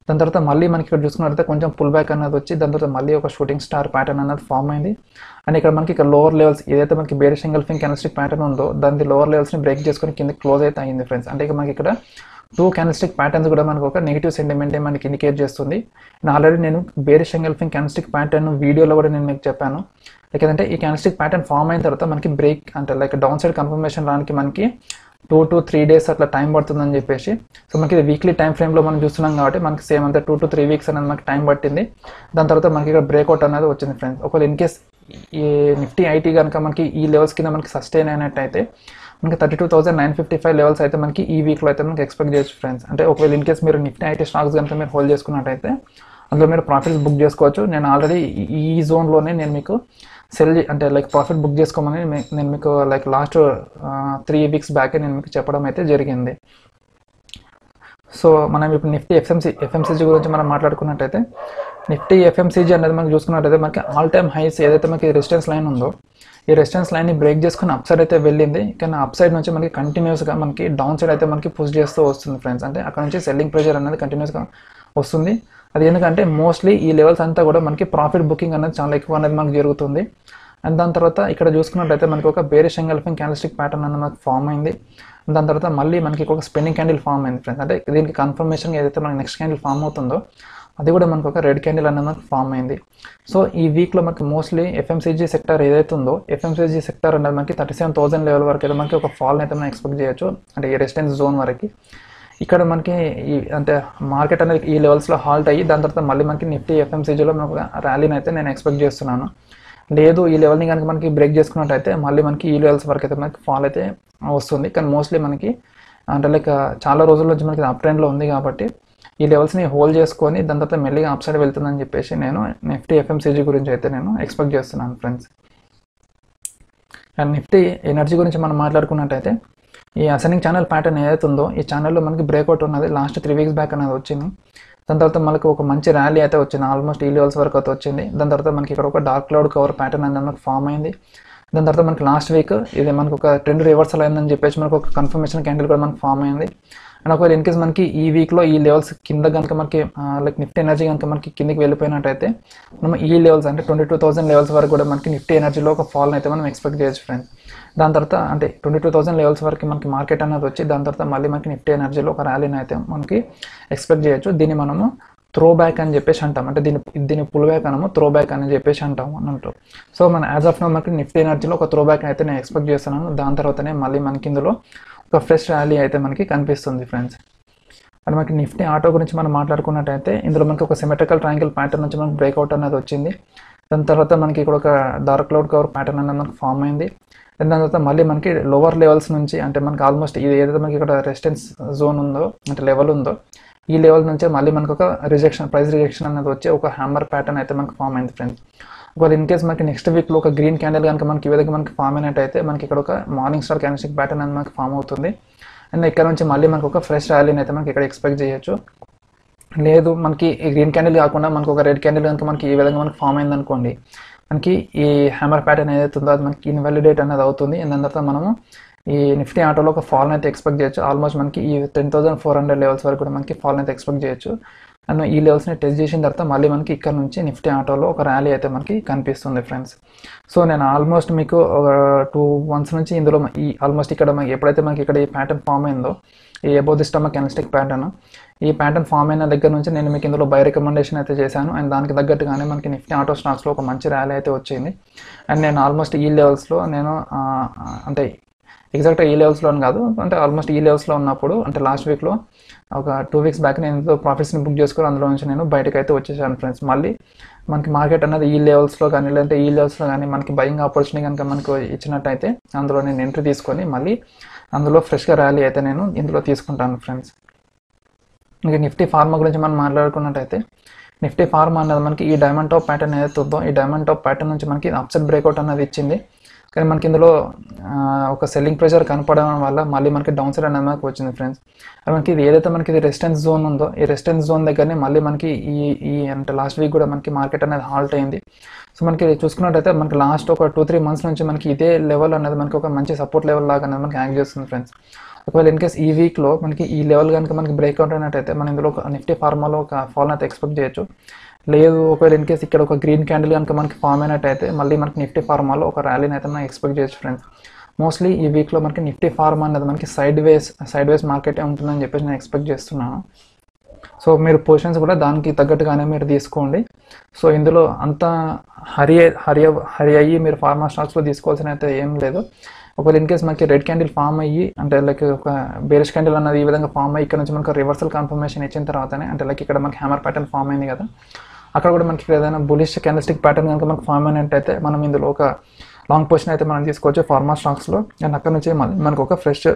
దాని తర్వాత మళ్ళీ మనకి ఇక్కడ చూసుకున్నట్లయితే కొంచెం పుల్ బ్యాక్ అనేది వచ్చి దాని తర్వాత మళ్ళీ ఒక షూటింగ్ స్టార్ ప్యాటర్న్ అనేది ఫామ్ అయింది అండ్ ఇక్కడ మనకి ఇక్కడ లోవర్ లెవెల్స్ ఏదైతే మనకి బేరీ సింగిల్ ఫింగ్ కెనస్టిక్ ప్యాటర్న్ ఉందో దాని లోవర్ లెవెల్స్ని బ్రేక్ చేసుకొని కింద క్లోజ్ అయితే అయింది ఫ్రెండ్స్ అంటే ఇక మనకి ఇక్కడ టూ క్యానస్టిక్ ప్యాటర్న్స్ కూడా మనకు ఒక నెగిటివ్ సెంటిమెంట్ మనకి ఇండికేట్ చేస్తుంది అండ్ ఆల్రెడీ నేను బేరీ సింగిల్ ఫింగ్ క్యానస్టిక్ ప్యాటర్న్ వీడియోలో కూడా నేను మీకు చెప్పాను లైక్ ఏంటంటే ఈ క్యానస్టిక్ ప్యాటర్న్ ఫామ్ అయిన తర్వాత మనకి బ్రేక్ అంటే లైక్ డౌన్ సైడ్ కన్ఫర్మేషన్ రానికి మనకి టూ టు త్రీ డేస్ అట్లా టైం పడుతుందని చెప్పేసి సో మనకి వీక్లీ టైం ఫ్రేమ్లో మనం చూస్తున్నాం కాబట్టి మనకి సేమ్ అంతే టూ టు త్రీ వీక్స్ అనేది మనకి టైం పట్టింది దాని తర్వాత మనకి ఇక్కడ బ్రేక్అవుట్ అనేది వచ్చింది ఫ్రెండ్స్ ఒకవేళ ఇన్ కేస్ ఈ నిఫ్టీ ఐటీ కనుక మనకి ఈ లెవెల్స్ కింద మనకి సస్టైన్ అయినట్టయితే మనకి thirty two thousand nine fifty five levels అయితే మనకి ఈ వీక్లో అయితే మనకి ఎక్స్పెక్ట్ చేయొచ్చు ఫ్రెండ్స్ అంటే ఒకవేళ ఇన్ కేస్ మీరు నిఫ్టీ ఐటీ స్టాక్స్ కనుక మీరు హోల్డ్ చేసుకున్నట్టయితే అందులో మీరు ప్రాఫిట్స్ బుక్ చేసుకోవచ్చు నేను ఆల్రెడీ ఈ జోన్లోనే నేను మీకు సెల్ అంటే లైక్ ప్రాఫిట్ బుక్ చేసుకోమని మీ- నేను మీకు లైక్ లాస్ట్ త్రీ వీక్స్ బ్యాకే నేను మీకు చెప్పడం అయితే జరిగింది సో మనం ఇప్పుడు నిఫ్టీ ఎఫ్ఎంసీ ఎఫ్ఎంసీజీ గురించి మనం మాట్లాడుకున్నట్టయితే నిఫ్టీ ఎఫ్ఎంసీజీ అనేది మనకి చూసుకున్నట్టయితే మనకి ఆల్ టైమ్ హైస్ ఏదైతే మనకి రెసిస్టెన్స్ లైన్ ఉందో ఈ రెసిస్టెన్స్ లైన్ని బ్రేక్ చేసుకుని అప్ సైడ్ అయితే వెళ్ళింది కానీ అప్ సైడ్ నుంచి మనకి కంటిన్యూస్గా మనకి డౌన్ సైడ్ అయితే మనకి పుష్ చేస్తూ వస్తుంది ఫ్రెండ్స్ అంటే అక్కడ నుంచి సెల్లింగ్ ప్రెషర్ అనేది కంటిన్యూస్గా వస్తుంది అది ఎందుకంటే మోస్ట్లీ ఈ లెవెల్స్ అంతా కూడా మనకి ప్రాఫిట్ బుకింగ్ అనేది చాలా ఎక్కువ అనేది మనకి జరుగుతుంది అండ్ దాని తర్వాత ఇక్కడ చూసుకున్నట్టయితే మనకి ఒక బేరీ షంగల్ఫింగ్ క్యాండిల్స్టిక్ ప్యాటర్న్ అనేది మనకి ఫామ్ అయింది దాని తర్వాత మళ్ళీ మనకి ఒక స్పెన్నింగ్ క్యాండిల్ ఫామ్ అయింది ఫ్రెండ్స్ అంటే దీనికి కన్ఫర్మేషన్ ఏదైతే మనకి నెక్స్ట్ క్యాండిల్ ఫామ్ అవుతుందో అది కూడా మనకు ఒక రెడ్ క్యాండిల్ అనేది మనకు ఫామ్ అయింది సో ఈ వీక్లో మనకి మోస్ట్లీ ఎఫ్ఎంసీజీ సెక్టర్ ఏదైతే ఉందో ఎఫ్ఎంసీజీ సెక్టర్ అనేది మనకి థర్టీ సెవెన్ థౌసండ్ లెవెల్ వరకు అయితే మనకి ఒక ఫాల్ అయితే మనం ఎక్స్పెక్ట్ చేయొచ్చు అంటే ఈ రెసిడెన్స్ జోన్ వరకు ఇక్కడ మనకి ఈ అంటే మార్కెట్ అనేది ఈ లెవెల్స్లో హాల్ట్ అయ్యి దాని తర్వాత మళ్ళీ మనకి నిఫ్టీ ఎఫ్ఎంసీజీలో మనకు ర్యాలీని అయితే నేను ఎక్స్పెక్ట్ చేస్తున్నాను లేదు ఈ లెవెల్ని కనుక మనకి బ్రేక్ చేసుకున్నట్టయితే మళ్ళీ మనకి ఈ లెవెల్స్ వరకు అయితే మనకి ఫాల్ అయితే వస్తుంది కానీ మోస్ట్లీ మనకి అంటే లైక్ చాలా రోజుల నుంచి మనకి అప్ ట్రెండ్లో ఉంది కాబట్టి ఈ లెవెల్స్ని హోల్డ్ చేసుకొని దాని తర్వాత మెల్లిగా అప్ సైడ్ వెళ్తుందని చెప్పేసి నేను నిఫ్టీ ఎఫ్ఎంసీజీ గురించి అయితే నేను ఎక్స్పెక్ట్ చేస్తున్నాను ఫ్రెండ్స్ అండ్ నిఫ్టీ ఎనర్జీ గురించి మనం మాట్లాడుకున్నట్టయితే ఈ అసెండింగ్ ఛానల్ ప్యాటర్న్ ఏదైతే ఉందో ఈ ఛానల్లో మనకి బ్రేక్అవుట్ ఉన్నది లాస్ట్ త్రీ వీక్స్ బ్యాక్ అనేది వచ్చింది దాని తర్వాత మనకి ఒక మంచి ర్యాలీ అయితే వచ్చింది ఆల్మోస్ట్ ఈ లెవెల్స్ వరకు అయితే వచ్చింది దాని తర్వాత మనకి ఇక్కడ ఒక డార్క్ క్లౌడ్ కవర్ ప్యాటర్న్ అనేది మనకి ఫామ్ అయింది దాని తర్వాత మనకి లాస్ట్ వీక్ ఇది మనకు ఒక ట్రెండ్ రివర్సల్ అయిందని చెప్పేసి మనకు ఒక కన్ఫర్మేషన్ క్యాండిల్ కూడా మనకి ఫామ్ అయింది అండ్ ఒకవేళ ఇన్ కేస్ మనకి ఈ వీక్లో ఈ లెవెల్స్ కింద కనుక మనకి లైక్ నిఫ్టీ ఎనర్జీ కనుక మనకి కిందకి వెళ్ళిపోయినట్టయితే మనం ఈ లెవెల్స్ అంటే ట్వంటీ టూ థౌసండ్ లెవెల్స్ వరకు కూడా మనకి నిఫ్టీ ఎనర్జీలో ఒక ఫాల్ అయితే మనం ఎక్స్పెక్ట్ చేయొచ్చు ఫ్రెండ్స్ దాని తర్వాత అంటే ట్వంటీ టూ థౌసండ్ లెవెల్స్ వరకు మనకి మార్కెట్ అనేది వచ్చి దాని తర్వాత మళ్ళీ మనకి నిఫ్టీ ఎనర్జీలో ఒక ర్యాలీని అయితే మనకి ఎక్స్పెక్ట్ చేయొచ్చు దీన్ని మనము త్రో బ్యాక్ అని చెప్పేసి అంటాం అంటే దీని దీన్ని పుల్ బ్యాక్ అనము త్రో బ్యాక్ అని చెప్పేసి అంటాం అని అంటారు సో మన యాజ్ ఆఫ్ నో మనకి నిఫ్టీ ఎనర్జీలో ఒక త్రో బ్యాక్ అయితే నేను ఎక్స్పెక్ట్ చేస్తున్నాను దాని తర్వాతనే మళ్ళీ మనకి ఇందులో ఒక ఫ్రెష్ ర్యాలీ అయితే మనకి కనిపిస్తుంది ఫ్రెండ్స్ అండ్ మనకి నిఫ్టీ ఆటో గురించి మనం మాట్లాడుకున్నట్టయితే ఇందులో మనకి ఒక సిమెట్రికల్ ట్రయాంగిల్ ప్యాటర్న్ నుంచి మనకి బ్రేక్అవుట్ అనేది వచ్చింది దాని తర్వాత మనకి ఇక్కడ ఒక డార్క్ క్లౌడ్ కవర్ ప్యాటర్న్ అనేది మనకి ఫామ్ అయింది దాని తర్వాత మళ్ళీ మనకి లోవర్ లెవెల్స్ నుంచి అంటే మనకి ఆల్మోస్ట్ ఇది ఏదైతే మనకి ఇక్కడ రెసిస్టెన్స్ జోన్ ఉందో అంటే లెవెల్ ఉందో ఈ లెవెల్ నుంచే మళ్ళీ మనకు ఒక రిజెక్షన్ ప్రైస్ రిజెక్షన్ అనేది వచ్చి ఒక హ్యామర్ ప్యాటర్న్ అయితే మనకి ఫామ్ అయింది ఫ్రెండ్స్ ఒకవేళ ఇన్ కేస్ మనకి నెక్స్ట్ వీక్లో ఒక గ్రీన్ క్యాండిల్ కనుక మనకి ఈ విధంగా మనకి ఫామ్ అయినట్టయితే మనకి ఇక్కడ ఒక మార్నింగ్ స్టార్ క్యాండిల్స్టిక్ ప్యాటర్న్ అనేది మనకి ఫామ్ అవుతుంది అండ్ ఇక్కడ నుంచి మళ్ళీ మనకు ఒక ఫ్రెష్ ర్యాలీని అయితే మనకి ఇక్కడ ఎక్స్పెక్ట్ చేయొచ్చు లేదు మనకి ఈ గ్రీన్ క్యాండిల్ కాకుండా మనకు ఒక రెడ్ క్యాండిల్ కనుక మనకి ఈ విధంగా మనకి ఫామ్ అయింది అనుకోండి మనకి ఈ హ్యామర్ ప్యాటర్న్ ఏదైతే ఉందో అది మనకి ఇన్వాలిడేట్ అనేది అవుతుంది అండ్ దాని తర్వాత మనము ఈ నిఫ్టీ ఆటోలో ఒక ఫాల్ అయితే ఎక్స్పెక్ట్ చేయొచ్చు ఆల్మోస్ట్ మనకి ఈ ten thousand four hundred levels వరకు కూడా మనకి ఫాల్ అయితే ఎక్స్పెక్ట్ చేయొచ్చు అండ్ ఈ లెవెల్స్ని టెస్ట్ చేసిన తర్వాత మళ్ళీ మనకి ఇక్కడ నుంచి నిఫ్టీ ఆటోలో ఒక ర్యాలీ అయితే మనకి కనిపిస్తుంది ఫ్రెండ్స్ సో నేను ఆల్మోస్ట్ మీకు ఒక టూ మంత్స్ నుంచి ఇందులో ఈ ఆల్మోస్ట్ ఇక్కడ మనకి ఎప్పుడైతే మనకి ఇక్కడ ఈ ప్యాటర్న్ ఫామ్ అయిందో ఈ above the stomach candlestick pattern ఈ ప్యాటర్న్ ఫామ్ అయిన దగ్గర నుంచి నేను మీకు ఇందులో బై రికమెండేషన్ అయితే చేశాను అండ్ దానికి తగ్గట్టుగానే మనకి నిఫ్టీ ఆటో స్టాక్స్లో ఒక మంచి ర్యాలీ అయితే వచ్చింది అండ్ నేను ఆల్మోస్ట్ ఈ లెవెల్స్లో నేను ఆ, అంటే ఎగ్జాక్ట్గా ఈ లెవెల్స్లో కాదు అంటే ఆల్మోస్ట్ ఈ లెవెల్స్లో ఉన్నప్పుడు అంటే లాస్ట్ వీక్లో ఒక టూ వీక్స్ బ్యాక్ నేను ఇందులో ప్రాఫిట్స్ని బుక్ చేసుకుని అందులో నుంచి నేను బయటకు అయితే వచ్చేసాను ఫ్రెండ్స్ మళ్ళీ మనకి మార్కెట్ అనేది ఈ లెవెల్స్లో కానీ లేదంటే ఈ లెవెల్స్లో కానీ మనకి బయింగ్ ఆపర్చునిటీ కనుక మనకు ఇచ్చినట్టయితే అందులో నేను ఎంట్రీ తీసుకొని మళ్ళీ అందులో ఫ్రెష్గా ర్యాలీ అయితే నేను ఇందులో తీసుకుంటాను ఫ్రెండ్స్ ఇంకా నిఫ్టీ ఫార్మా గురించి మనం మాట్లాడుకున్నట్టయితే నిఫ్టీ ఫార్మా అనేది మనకి ఈ డైమండ్ టాప్ ప్యాటర్న్ ఏదైతే ఉందో ఈ డైమండ్ టాప్ ప్యాటర్న్ నుంచి మనకి అప్సెట్ బ్రేక్అవుట్ అనేది ఇచ్చింది కానీ మనకి ఇందులో ఆ, ఒక సెల్లింగ్ ప్రెషర్ కనపడడం వల్ల మళ్ళీ మనకి డౌన్ సైడ్ అనేది మనకి వచ్చింది ఫ్రెండ్స్ అది మనకి ఇది ఏదైతే మనకి ఇది రెసిస్టెన్స్ జోన్ ఉందో ఈ రెసిస్టెన్స్ జోన్ దగ్గరనే మళ్ళీ మనకి ఈ ఈ అంటే లాస్ట్ వీక్ కూడా మనకి మార్కెట్ అనేది హాల్ట్ అయింది సో మనకి ఇది చూసుకున్నట్టయితే మనకి లాస్ట్ ఒక టూ త్రీ మంత్స్ నుంచి మనకి ఇదే లెవెల్ అనేది మనకి ఒక మంచి సపోర్ట్ లెవెల్ లాగా అనేది మనకి యాక్ట్ చేస్తుంది ఫ్రెండ్స్ ఒకవేళ ఇన్ కేస్ ఈ వీక్లో మనకి ఈ లెవెల్ కనుక మనకి బ్రేక్అవుట్ అయినట్టయితే మనం ఇందులో ఒక నిఫ్టీ ఫార్మాలో ఒక ఫాల్ అయితే ఎక్స్పెక్ట్ చేయొచ్చు లేదు ఒకవేళ ఇన్ కేస్ ఇక్కడ ఒక గ్రీన్ క్యాండిల్ కనుక మనకి ఫామ్ అయినట్టయితే మళ్ళీ మనకి నిఫ్టీ ఫార్మాలో ఒక ర్యాలీని అయితే మనం ఎక్స్పెక్ట్ చేయొచ్చు ఫ్రెండ్స్ మోస్ట్లీ ఈ వీక్లో మనకి నిఫ్టీ ఫార్మా అనేది మనకి సైడ్ వేస్ సైడ్ వేస్ మార్కెటే ఉంటుందని చెప్పేసి నేను ఎక్స్పెక్ట్ చేస్తున్నాను సో మీరు పొజిషన్స్ కూడా దానికి తగ్గట్టుగానే మీరు తీసుకోండి సో ఇందులో అంత హరి హరి హరి అయ్యి మీరు ఫార్మా స్టాక్స్లో తీసుకోవాల్సిన అయితే ఏం లేదు ఒకవేళ ఇన్ కేస్ మనకి రెడ్ క్యాండిల్ ఫామ్ అయ్యి అంటే లైక్ ఒక బేరిష్ క్యాండిల్ అన్నది ఈ విధంగా ఫామ్ అయ్యి ఇక్కడ నుంచి మనకు రివర్సల్ కన్ఫర్మేషన్ ఇచ్చిన తర్వాతనే అంటే లైక్ ఇక్కడ మనకి హ్యామర్ ప్యాటర్న్ ఫామ్ అయింది కదా అక్కడ కూడా మనకి ఇక్కడ ఏదైనా బులిష్ క్యాండిల్స్టిక్ ప్యాటర్న్ కనుక మనకు ఫామ్ అయినట్టయితే మనం ఇందులో ఒక లాంగ్ పొజిషన్ అయితే మనం తీసుకోవచ్చు ఫార్మా స్టాక్స్లో అండ్ అక్కడ నుంచి మళ్ళీ మనకు ఒక ఫ్రెష్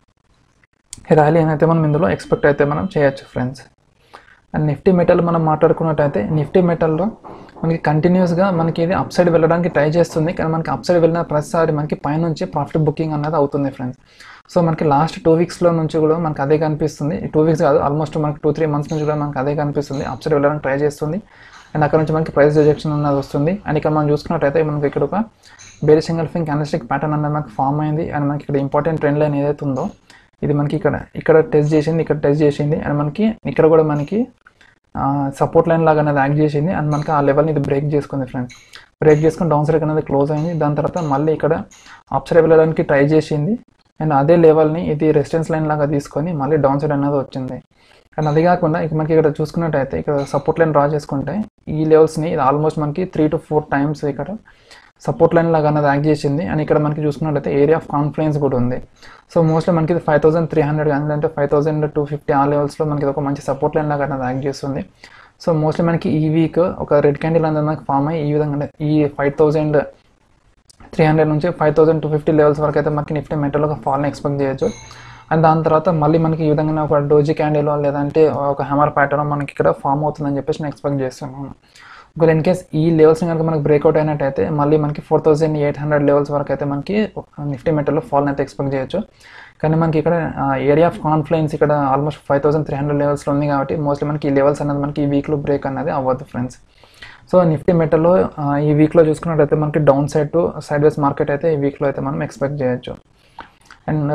ర్యాలీ అని అయితే మనం ఇందులో ఎక్స్పెక్ట్ అయితే మనం చేయొచ్చు ఫ్రెండ్స్ అండ్ నిఫ్టీ మెటల్ మనం మాట్లాడుకున్నట్టయితే నిఫ్టీ మెటల్లో మనకి కంటిన్యూస్గా మనకి ఇది అప్ సైడ్ వెళ్ళడానికి ట్రై చేస్తుంది కానీ మనకి అప్ సైడ్ వెళ్ళిన ప్రతిసారి మనకి పైనుంచి ప్రాఫిట్ బుకింగ్ అనేది అవుతుంది ఫ్రెండ్స్ సో మనకి లాస్ట్ టూ వీక్స్లో నుంచి కూడా మనకి అదే కనిపిస్తుంది టూ వీక్స్ కాదు ఆల్మోస్ట్ మనకి టూ త్రీ మంత్స్ నుంచి కూడా మనకి అదే కనిపిస్తుంది అప్ సైడ్ వెళ్ళడానికి ట్రై చేస్తుంది అండ్ అక్కడ నుంచి మనకి ప్రైస్ రిజెక్షన్ అనేది వస్తుంది అండ్ ఇక్కడ మనం చూసుకున్నట్టయితే మనకి ఇక్కడ ఒక బేరీ సింగల్ ఫింగ్ క్యాండల్స్టిక్ ప్యాటర్న్ అనేది మనకి ఫామ్ అయింది అండ్ మనకి ఇక్కడ ఇంపార్టెంట్ ట్రెండ్ లైన్ ఏదైతే ఉందో ఇది మనకి ఇక్కడ ఇక్కడ టెస్ట్ చేసింది ఇక్కడ టెస్ట్ చేసింది అండ్ మనకి ఇక్కడ కూడా మనకి సపోర్ట్ లైన్ లాగా అనేది యాక్ట్ చేసింది అండ్ మనకి ఆ లెవెల్ని ఇది బ్రేక్ చేసుకుంది ఫ్రెండ్స్ బ్రేక్ చేసుకుని డౌన్ సైడ్ అనేది క్లోజ్ అయింది దాని తర్వాత మళ్ళీ ఇక్కడ అప్ సైడ్ వెళ్ళడానికి ట్రై చేసింది అండ్ అదే లెవెల్ని ఇది రెసిస్టెన్స్ లైన్ లాగా తీసుకొని మళ్ళీ డౌన్ సైడ్ అనేది వచ్చింది అండ్ అది కాకుండా ఇక మనకి ఇక్కడ చూసుకున్నట్టయితే ఇక్కడ సపోర్ట్ లైన్ డ్రా చేసుకుంటే ఈ లెవెల్స్ని ఇది ఆల్మోస్ట్ మనకి త్రీ టు ఫోర్ టైమ్స్ ఇక్కడ సపోర్ట్ లైన్ లాగా అనేది యాక్ట్ చేసింది అండ్ ఇక్కడ మనకి చూసుకున్నట్లయితే ఏరియా ఆఫ్ కాన్ఫిడెన్స్ కూడా ఉంది సో మోస్ట్లీ మనకి ఇది ఫైవ్ థౌసండ్ త్రీ హండ్రెడ్ కానీ అంటే ఫైవ్ థౌసండ్ టూ ఫిఫ్టీ ఆ లెవెల్స్లో మనకి ఇది ఒక మంచి సపోర్ట్ లైన్ లాగా అనేది యాక్ట్ చేస్తుంది సో మోస్ట్లీ మనకి ఈ వీక్ ఒక రెడ్ క్యాండిల్ అనేది మనకి ఫామ్ అయ్యి ఈ విధంగా ఈ ఫైవ్ థౌసండ్ త్రీ హండ్రెడ్ నుంచి five thousand two fifty levels వరకు అయితే మనకి నిఫ్టీ మెటల్ ఒక ఫాల్ని ఎక్స్పెక్ట్ చేయొచ్చు అండ్ దాని తర్వాత మళ్ళీ మనకి ఈ విధంగా ఒక డోజీ క్యాండిల్ లేదంటే ఒక హ్యామర్ ప్యాటర్న్ మనకి ఇక్కడ ఫామ్ అవుతుందని చెప్పేసి నేను ఎక్స్పెక్ట్ చేస్తున్నాను ఒకవేళ ఇన్ కేస్ ఈ లెవెల్స్ కనుక మనకి బ్రేక్అవుట్ అయినట్టయితే మళ్ళీ మనకి four thousand eight hundred levels వరకు అయితే మనకి నిఫ్టీ మెటల్లో ఫాల్ని అయితే ఎక్స్పెక్ట్ చేయొచ్చు కానీ మనకి ఇక్కడ ఏరియా ఆఫ్ కాన్ఫ్లుయెన్స్ ఇక్కడ almost five thousand three hundred లెవెల్స్లో ఉంది కాబట్టి మోస్ట్లీ మనకి ఈ లెవెల్స్ అనేది మనకి ఈ వీక్లో బ్రేక్ అనేది అవ్వదు ఫ్రెండ్స్ సో నిఫ్టీ మెటల్లో ఈ వీక్లో చూసుకున్నట్టయితే మనకి downside to sideways market అయితే ఈ వీక్లో అయితే మనం ఎక్స్పెక్ట్ చేయొచ్చు అండ్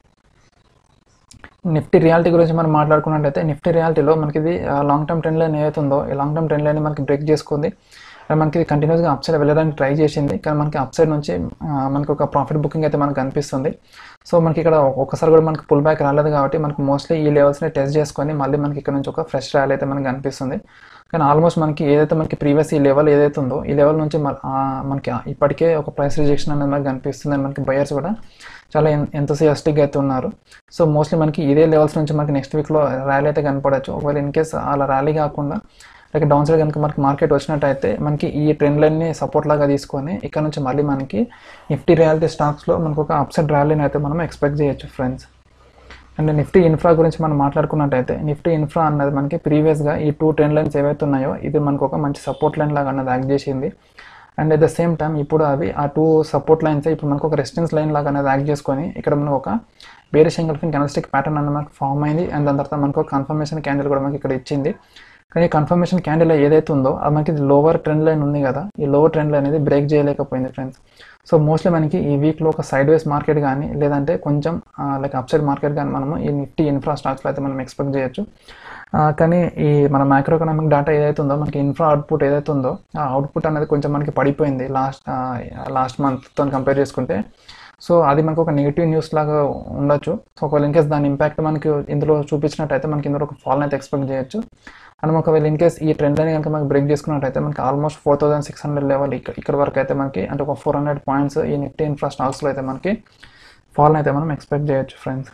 నిఫ్టీ రియాలిటీ గురించి మనం మాట్లాడుకున్నట్టయితే నిఫ్టీ రియాలిటీలో మనకి ఇది లాంగ్ టర్మ్ ట్రెండ్ లైన్ ఏదైతే ఉందో ఈ లాంగ్ టర్మ్ ట్రెండ్ లైన్ మనకి బ్రేక్ చేసుకుంది అండ్ మనకి ఇది కంటిన్యూస్గా అప్ సైడ్ వెళ్ళడానికి ట్రై చేసింది కానీ మనకి అప్ సైడ్ నుంచి మనకి ఒక ప్రాఫిట్ బుకింగ్ అయితే మనకు కనిపిస్తుంది సో మనకి ఇక్కడ ఒక్కసారి కూడా మనకి పుల్ బ్యాక్ రాలేదు కాబట్టి మనకి మోస్ట్లీ ఈ లెవెల్స్ని టెస్ట్ చేసుకొని మళ్ళీ మనకి ఇక్కడ నుంచి ఒక ఫ్రెష్ ర్యాలీ అయితే మనకి కనిపిస్తుంది కానీ ఆల్మోస్ట్ మనకి ఏదైతే మనకి ప్రీవియస్ ఈ లెవెల్ ఏదైతే ఉందో ఈ లెవెల్ నుంచి మనకి ఇప్పటికే ఒక ప్రైస్ రిజెక్షన్ అనేది మనకి కనిపిస్తుంది మనకి బయర్స్ కూడా చాలా ఎంతసియాస్టిక్ అయితే ఉన్నారు సో మోస్ట్లీ మనకి ఇదే లెవెల్స్ నుంచి మనకి నెక్స్ట్ వీక్లో ర్యాలీ అయితే కనపడచ్చు ఒకవేళ ఇన్ కేస్ అలా ర్యాలీ కాకుండా లైక్ డౌన్ సైడ్ కనుక మనకి మార్కెట్ వచ్చినట్టయితే మనకి ఈ ట్రెండ్ లైన్ని సపోర్ట్ లాగా తీసుకొని ఇక్కడ నుంచి మళ్ళీ మనకి నిఫ్టీ రియాలిటీ స్టాక్స్లో మనకు ఒక అప్సైడ్ ర్యాలీని అయితే మనం ఎక్స్పెక్ట్ చేయొచ్చు ఫ్రెండ్స్ అండ్ నిఫ్టీ ఇన్ఫ్రా గురించి మనం మాట్లాడుకున్నట్టయితే నిఫ్టీ ఇన్ఫ్రా అన్నది మనకి ప్రీవియస్గా ఈ టూ ట్రెండ్ లైన్స్ ఏవైతే ఉన్నాయో ఇది మనకు ఒక మంచి సపోర్ట్ లైన్ లాగా అన్నది యాక్ట్ చేసింది and at the same time ఇప్పుడు అవి ఆ టూ సపోర్ట్ లైన్స్ ఇప్పుడు మనకు ఒక రెసిస్టెన్స్ లైన్ లాగా అనేది యాక్ట్ చేసుకొని ఇక్కడ మనకు ఒక వేరే సింగిల్ ఫింగ్ కెనస్టిక్ ప్యాటర్న్ అనేది మనకు ఫామ్ అయింది అండ్ దాని తర్వాత మనకు ఒక కన్ఫర్మేషన్ క్యాండిల్ కూడా మనకి ఇక్కడ ఇచ్చింది కానీ కన్ఫర్మేషన్ క్యాండిల్ ఏదైతే ఉందో అది మనకి లోవర్ ట్రెండ్ లైన్ ఉంది కదా ఈ లోవర్ ట్రెండ్ లైన్ అనేది బ్రేక్ చేయలేకపోయింది ఫ్రెండ్స్ సో మోస్ట్లీ మనకి ఈ వీక్లో ఒక సైడ్ వేస్ మార్కెట్ కానీ లేదంటే కొంచెం లైక్ అప్సైడ్ మార్కెట్ కానీ మనము ఈ నిఫ్టీ ఇన్ఫ్రా స్టాక్స్లో అయితే మనం ఎక్స్పెక్ట్ చేయొచ్చు కానీ ఈ మన మైక్రో ఎకనామిక్ డేటా ఏదైతే ఉందో మనకి ఇన్ఫ్రా అవుట్పుట్ ఏదైతే ఉందో ఆ అవుట్పుట్ అనేది కొంచెం మనకి పడిపోయింది లాస్ట్ లాస్ట్ మంత్తో కంపేర్ చేసుకుంటే సో అది మనకు ఒక నెగిటివ్ న్యూస్ లాగా ఉండొచ్చు సో ఒకవేళ ఇన్కేస్ దాని ఇంపాక్ట్ మనకి ఇందులో చూపించినట్టయితే మనకి ఇందులో ఒక ఫాల్ అయితే ఎక్స్పెక్ట్ చేయొచ్చు అండ్ ఒకవేళ ఇన్ కేస్ ఈ ట్రెండ్ లైన్ కనుక మనకి బ్రేక్ చేసుకున్నట్టయితే మనకి almost four thousand six hundred level ఇక్కడ ఇక్కడ వరకు అయితే మనకి అంటే ఒక ఫోర్ హండ్రెడ్ పాయింట్స్ ఈ నిఫ్టీ ఇన్ఫ్రా స్టాక్స్లో అయితే మనకి ఫాల్ అయితే మనం ఎక్స్పెక్ట్ చేయొచ్చు ఫ్రెండ్స్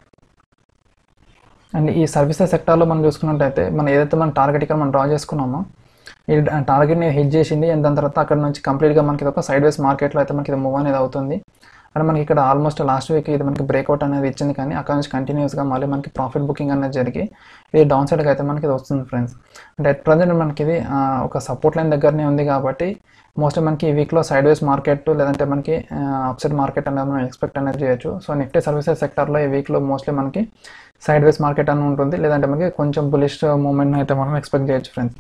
అండ్ ఈ సర్వీసెస్ సెక్టార్లో మనం చూసుకున్నట్టయితే మనం ఏదైతే మనం టార్గెట్ ఇక్కడ మనం డ్రా చేసుకున్నామో ఈ టార్గెట్ని హిట్ చేసింది అండ్ దాని తర్వాత అక్కడ నుంచి కంప్లీట్గా మనకి ఒక సైడ్ వేస్ మార్కెట్లో అయితే మనకి ఇది మూవ్ అనేది అవుతుంది అండ్ మనకి ఇక్కడ ఆల్మోస్ట్ లాస్ట్ వీక్ ఇది మనకి బ్రేక్అవుట్ అనేది ఇచ్చింది కానీ అక్కడ నుంచి కంటిన్యూస్గా మళ్ళీ మనకి ప్రాఫిట్ బుకింగ్ అనేది జరిగి ఇది డౌన్ సైడ్కి అయితే మనకి ఇది వస్తుంది ఫ్రెండ్స్ అంటే అట్ ప్రజెంట్ మనకి ఇది ఒక సపోర్ట్ లైన్ దగ్గరనే ఉంది కాబట్టి మోస్ట్లీ మనకి ఈ వీక్లో సైడ్ వేస్ మార్కెట్ లేదంటే మనకి అప్సైడ్ మార్కెట్ అనేది మనం ఎక్స్పెక్ట్ అనేది చేయొచ్చు సో నిఫ్టీ సర్వీసెస్ సెక్టర్లో ఈ వీక్లో మోస్ట్లీ మనకి సైడ్ వేస్ మార్కెట్ అని ఉంటుంది లేదంటే మనకి కొంచెం బులిష్ మూమెంట్ అయితే మనం ఎక్స్పెక్ట్ చేయొచ్చు ఫ్రెండ్స్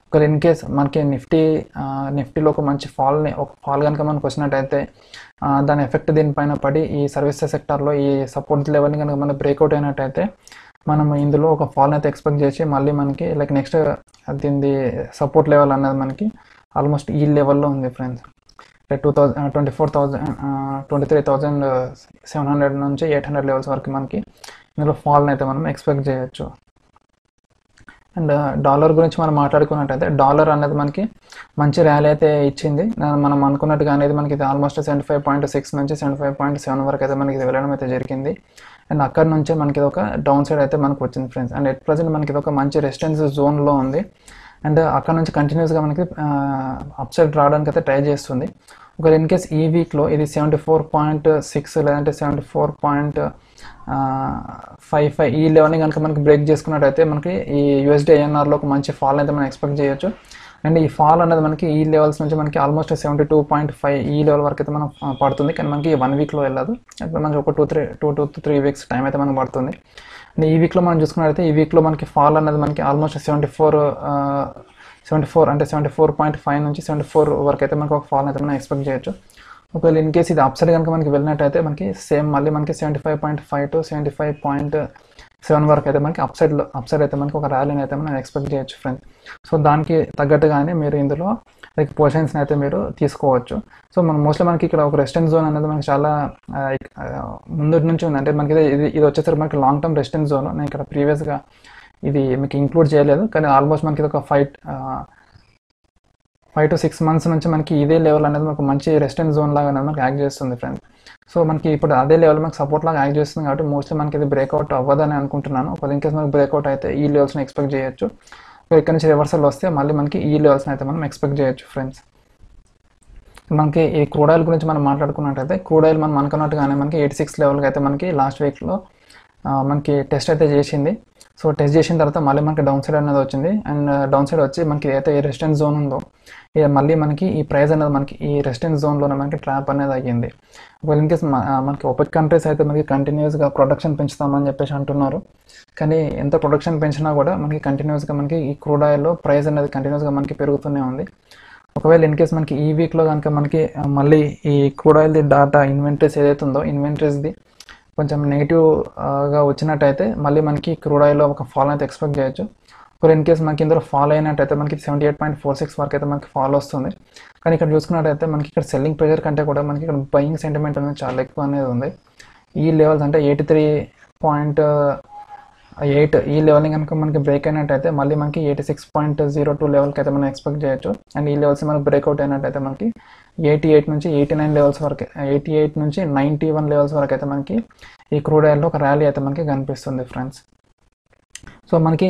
ఒకవేళ ఇన్ కేస్ మనకి నిఫ్టీ నిఫ్టీలో ఒక మంచి ఫాల్ ఒక ఫాల్ కనుక మనకు వచ్చినట్టయితే ఆ, దాని ఎఫెక్ట్ దీనిపైన పడి ఈ సర్వీసెస్ సెక్టార్లో ఈ సపోర్ట్ లెవెల్ని కనుక మనకి బ్రేక్అవుట్ అయినట్టయితే మనం ఇందులో ఒక ఫాల్ అయితే ఎక్స్పెక్ట్ చేసి మళ్ళీ మనకి లైక్ నెక్స్ట్ దీని సపోర్ట్ లెవెల్ అన్నది మనకి ఆల్మోస్ట్ ఈ లెవెల్లో ఉంది friends two thousand twenty four thousand twenty three thousand seven hundred నుంచి ఎయిట్ హండ్రెడ్ లెవెల్స్ వరకు మనకి ఇందులో ఫాల్ని అయితే మనం ఎక్స్పెక్ట్ చేయొచ్చు అండ్ డాలర్ గురించి మనం మాట్లాడుకున్నట్టయితే డాలర్ అనేది మనకి మంచి ర్యాలీ అయితే ఇచ్చింది నా- మనం అనుకున్నట్టుగా అనేది మనకి ఇది almost seventy five point six నుంచి సెవెంటీ ఫైవ్ పాయింట్ సెవెన్ వరకు అయితే మనకి ఇది వెళ్ళడం అయితే జరిగింది అండ్ అక్కడ నుంచే మనకి ఇది ఒక డౌన్ సైడ్ అయితే మనకు వచ్చింది ఫ్రెండ్స్ అండ్ ఎట్ ప్రజెంట్ మనకి ఇది ఒక మంచి రెసిస్టెన్స్ జోన్లో ఉంది అండ్ అక్కడ నుంచి కంటిన్యూస్గా మనకి అప్ సైడ్ రావడానికి అయితే ట్రై చేస్తుంది ఒకవేళ ఇన్ కేస్ ఈ వీక్లో ఇది సెవెంటీ ఫోర్ పాయింట్ సిక్స్ లేదంటే seventy four point five five ఈ లెవెల్ని కనుక మనకి బ్రేక్ చేసుకున్నట్టయితే మనకి ఈ యూఎస్డీ ఐఎన్ఆర్లో ఒక మంచి ఫాల్ అయితే మనం ఎక్స్పెక్ట్ చేయొచ్చు అండ్ ఈ ఫాల్ అనేది మనకి ఈ లెవెల్స్ నుంచి మనకి almost seventy two point five ఈ లెవెల్ వరకు అయితే మనం ఆ, పడుతుంది కానీ మనకి వన్ వీక్లో వెళ్ళదు అయితే మనకి ఒక two three two two three weeks time అయితే మనకు పడుతుంది అండ్ ఈ వీక్లో మనం చూసుకున్నట్టయితే ఈ వీక్లో మనకి ఫాల్ అనేది మనకి almost seventy four seventy four అంటే సెవెంటీ ఫోర్ పాయింట్ ఫైవ్ నుంచి సెవెంటీ ఫోర్ వరకు అయితే మనకి ఒక ఫాల్ అయితే మనం ఎక్స్పెక్ట్ చేయొచ్చు ఒకవేళ ఇన్ కేస్ ఇది అప్సైడ్ కనుక మనకి వెళ్ళినట్టయితే మనకి సేమ్ మళ్ళీ మనకి seventy five point five to seventy five point seven వరకు అయితే మనకి అప్సైడ్లో అప్సైడ్ అయితే మనకి ఒక ర్యాలీని అయితే మనం ఎక్స్పెక్ట్ చేయొచ్చు ఫ్రెండ్స్ సో దానికి తగ్గట్టుగానే మీరు ఇందులో లైక్ పొజిషన్స్ని అయితే మీరు తీసుకోవచ్చు సో మనం మోస్ట్లీ మనకి ఇక్కడ ఒక రెస్టెన్స్ జోన్ అనేది మనకి చాలా ఆ, ఆ, ముందు నుంచి ఉంది అంటే మనకి ఇది ఇది ఇది వచ్చేసరికి మనకి లాంగ్ టర్మ్ రెస్టెన్స్ జోన్ నేను ఇక్కడ ప్రీవియస్గా ఇది మీకు ఇంక్లూడ్ చేయలేదు కానీ ఆల్మోస్ట్ మనకి ఇది ఒక five five to six months నుంచి మనకి ఇదే లెవెల్ అనేది మనకు మంచి రెస్టెన్స్ జోన్ లాగా అనేది మనకి యాక్ట్ చేస్తుంది ఫ్రెండ్స్ సో మనకి ఇప్పుడు అదే లెవెల్ మనకి సపోర్ట్ లాగా యాక్ట్ చేస్తుంది కాబట్టి మోస్ట్లీ మనకి ఇది బ్రేక్అవుట్ అవ్వదని అనుకుంటున్నాను ఒకవేళ ఇన్కేస్ మనకి బ్రేక్అవుట్ అయితే ఈ లెవెల్స్ని ఎక్స్పెక్ట్ చేయొచ్చు సో ఇక్కడ నుంచి రివర్సల్ వస్తే మళ్ళీ మనకి ఈ లెవెల్స్ని అయితే మనం ఎక్స్పెక్ట్ చేయొచ్చు ఫ్రెండ్స్ మనకి ఈ క్రూడ్ ఆయిల్ గురించి మనం మాట్లాడుకున్నట్టయితే క్రూడ్ ఆయిల్ మనం అనుకున్నట్టుగానే మనకి ఎయిటీ సిక్స్ లెవెల్కి అయితే మనకి లాస్ట్ వీక్లో మనకి టెస్ట్ అయితే చేసింది సో టెస్ట్ చేసిన తర్వాత మళ్ళీ మనకి డౌన్ సైడ్ అనేది వచ్చింది అండ్ డౌన్ సైడ్ వచ్చి మనకి ఏదైతే ఈ రెసిడెన్స్ జోన్ ఉందో ఇక మళ్ళీ మనకి ఈ ప్రైస్ అనేది మనకి ఈ రెసిడెన్స్ జోన్లోనే మనకి ట్రాప్ అనేది అయ్యింది ఒకవేళ ఇన్ కేస్ మనకి ఒపెక్ కంట్రీస్ అయితే మనకి కంటిన్యూస్గా ప్రొడక్షన్ పెంచుతామని చెప్పేసి అంటున్నారు కానీ ఎంత ప్రొడక్షన్ పెంచినా కూడా మనకి కంటిన్యూస్గా మనకి ఈ క్రూడ్ ఆయిల్లో ప్రైస్ అనేది కంటిన్యూస్గా మనకి పెరుగుతూనే ఉంది ఒకవేళ ఇన్ కేస్ మనకి ఈ వీక్లో కనుక మనకి ఆ, మళ్ళీ ఈ క్రూడ్ ఆయిల్ది డాటా ఇన్వెంటరీస్ ఏదైతే ఉందో ఇన్వెంటరీస్ది కొంచెం నెగిటివ్గా వచ్చినట్టయితే మళ్ళీ మనకి క్రూడ్ ఆయిల్లో ఒక ఫాల్ అయితే ఎక్స్పెక్ట్ చేయొచ్చు ఒకవేళ ఇన్ కేస్ మనకి ఇందులో ఫాల్ అయినట్టయితే మనకి seventy eight point four six వరకు అయితే మనకి ఫాల్ వస్తుంది కానీ ఇక్కడ చూసుకున్నట్టయితే మనకి ఇక్కడ సెల్లింగ్ ప్రెషర్ కంటే కూడా మనకి ఇక్కడ బయింగ్ సెంటిమెంట్ అనేది చాలా ఎక్కువ అనేది ఉంది ఈ లెవెల్స్ అంటే ఎయిటీ త్రీ పాయింట్ ఎయిట్ ఈ లెవెల్ని కనుక మనకి బ్రేక్ అయినట్టయితే మళ్ళీ మనకి eighty six point zero two లెవెల్కి అయితే మనం ఎక్స్పెక్ట్ చేయొచ్చు అండ్ ఈ లెవెల్స్ మనకి బ్రేక్అవుట్ అయినట్టయితే మనకి ఎయిటీ ఎయిట్ నుంచి ఎయిటీ నైన్ లెవెల్స్ వరకు ఎయిటీ ఎయిట్ నుంచి నైంటీ వన్ లెవెల్స్ వరకు అయితే మనకి ఈ క్రూడ్ ఆయిల్లో ఒక ర్యాలీ అయితే మనకి కనిపిస్తుంది ఫ్రెండ్స్ సో మనకి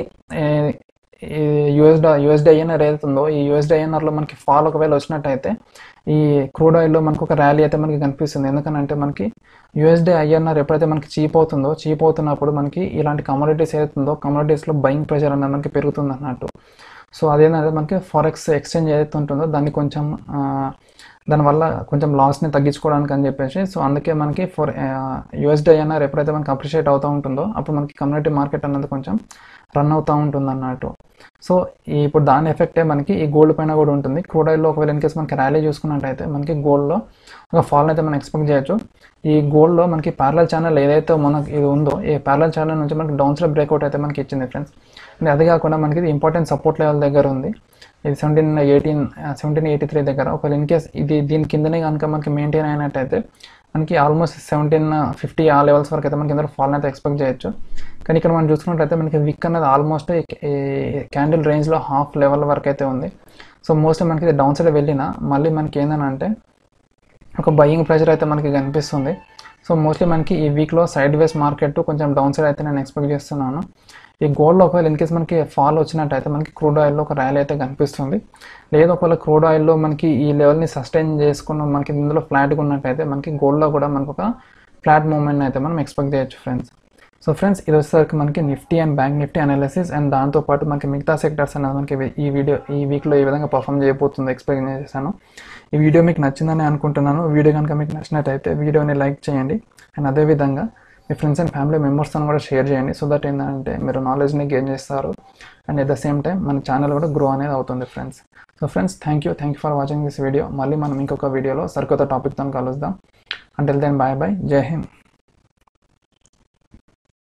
యూఎస్డ యూఎస్డి ఐఎన్ఆర్ ఏదైతే ఉందో ఈ యూఎస్డి ఐఎన్ఆర్లో మనకి ఫాల్ ఒకవేళ వచ్చినట్టయితే ఈ క్రూడ్ ఆయిల్లో మనకు ఒక ర్యాలీ అయితే మనకి కనిపిస్తుంది ఎందుకనంటే మనకి యూఎస్డి ఐఎన్ఆర్ ఎప్పుడైతే మనకి చీప్ అవుతుందో చీప్ అవుతున్నప్పుడు మనకి ఇలాంటి కమోడిటీస్ ఏదైతే ఉందో కమోడిటీస్లో బయింగ్ ప్రెషర్ అనేది మనకి పెరుగుతుంది అన్నట్టు సో అదేంటంటే మనకి ఫారెక్స్ ఎక్స్చేంజ్ ఏదైతే ఉంటుందో దాన్ని కొంచెం ఆ, దానివల్ల కొంచెం లాస్ని తగ్గించుకోవడానికి అని చెప్పేసి సో అందుకే మనకి ఫర్ యూఎస్డి ఐఎన్ఆర్ ఎప్పుడైతే మనకి అప్రిషియేట్ అవుతూ ఉంటుందో అప్పుడు మనకి కమ్యూనిటీ మార్కెట్ అన్నది కొంచెం రన్ అవుతూ ఉంటుంది అన్నట్టు సో ఈ ఇప్పుడు దాని ఎఫెక్టే మనకి ఈ గోల్డ్ పైన కూడా ఉంటుంది క్రూడ్ ఆయిల్లో ఒకవేళ ఇన్ కేసు మనకి ర్యాలీ చూసుకున్నట్టయితే మనకి గోల్డ్లో ఒక ఫాల్ అయితే మనం ఎక్స్పెక్ట్ చేయొచ్చు ఈ గోల్డ్లో మనకి ప్యారలల్ ఛానల్ ఏదైతే మనకి ఇది ఉందో ఈ ప్యారలల్ ఛానల్ నుంచి మనకి డౌన్ సైడ్ బ్రేక్అవుట్ అయితే మనకి ఇచ్చింది ఫ్రెండ్స్ అండ్ అది కాకుండా మనకి ఇది ఇంపార్టెంట్ సపోర్ట్ లెవెల్ దగ్గర ఉంది ఇది seventeen eighteen seventeen eighty three దగ్గర ఒకవేళ ఇన్ కేస్ ఇది దీని కిందనే కనుక మనకి మెయింటైన్ అయినట్టయితే మనకి ఆల్మోస్ట్ సెవెంటీన్ ఫిఫ్టీ ఆ లెవెల్స్ వరకు అయితే మనకి ఇందులో ఫాల్ అయితే ఎక్స్పెక్ట్ చేయొచ్చు కానీ ఇక్కడ మనం చూసుకున్నట్టయితే మనకి విక్ అనేది ఆల్మోస్ట్ క్యాండిల్ రేంజ్లో హాఫ్ లెవెల్ వరకు అయితే ఉంది సో మోస్ట్లీ మనకి ఇది డౌన్ సైడ్ వెళ్ళినా మళ్ళీ మనకి ఏంటంటే ఒక బయింగ్ ప్రెషర్ అయితే మనకి కనిపిస్తుంది సో మోస్ట్లీ మనకి ఈ వీక్లో సైడ్ వేస్ మార్కెట్ కొంచెం డౌన్ సైడ్ అయితే నేను ఎక్స్పెక్ట్ చేస్తున్నాను ఈ గోల్డ్లో ఒకవేళ ఇన్ కేస్ మనకి ఫాల్ వచ్చినట్టయితే మనకి క్రూడ్ ఆయిల్లో ఒక ర్యాలీ అయితే కనిపిస్తుంది లేదు ఒకవేళ క్రూడ్ ఆయిల్లో మనకి ఈ లెవెల్ని సస్టైన్ చేసుకున్న మనకి ఇందులో ఫ్లాట్గా ఉన్నట్టయితే మనకి గోల్డ్లో కూడా మనకు ఒక ఫ్లాట్ మూమెంట్ అయితే మనం ఎక్స్పెక్ట్ చేయొచ్చు ఫ్రెండ్స్ సో ఫ్రెండ్స్ ఇది వచ్చేసరికి మనకి Nifty and bank Nifty analysis and దాంతోపాటు మనకి మిగతా సెక్టర్స్ అనేది మనకి ఈ వీడియో ఈ వీక్లో ఏ విధంగా పర్ఫామ్ చేయబోతుందో ఎక్స్ప్లెయిన్ చేశాను ఈ వీడియో మీకు నచ్చిందని అనుకుంటున్నాను వీడియో కనుక మీకు నచ్చినట్టయితే వీడియోని లైక్ చేయండి అండ్ అదేవిధంగా మీ ఫ్రెండ్స్ అండ్ ఫ్యామిలీ మెంబర్స్తో కూడా షేర్ చేయండి సో దట్ ఏంటంటే మీరు నాలెడ్జ్ని గెయిన్ చేస్తారు and at the same time మన ఛానల్ కూడా గ్రో అనేది అవుతుంది friends so friends thank you thank you for watching this video మళ్ళీ మనం ఇంకొక వీడియోలో సరికొత్త టాపిక్తో కలుద్దాం అంటిల్ దెన్ బాయ్ బాయ్ జై హింద్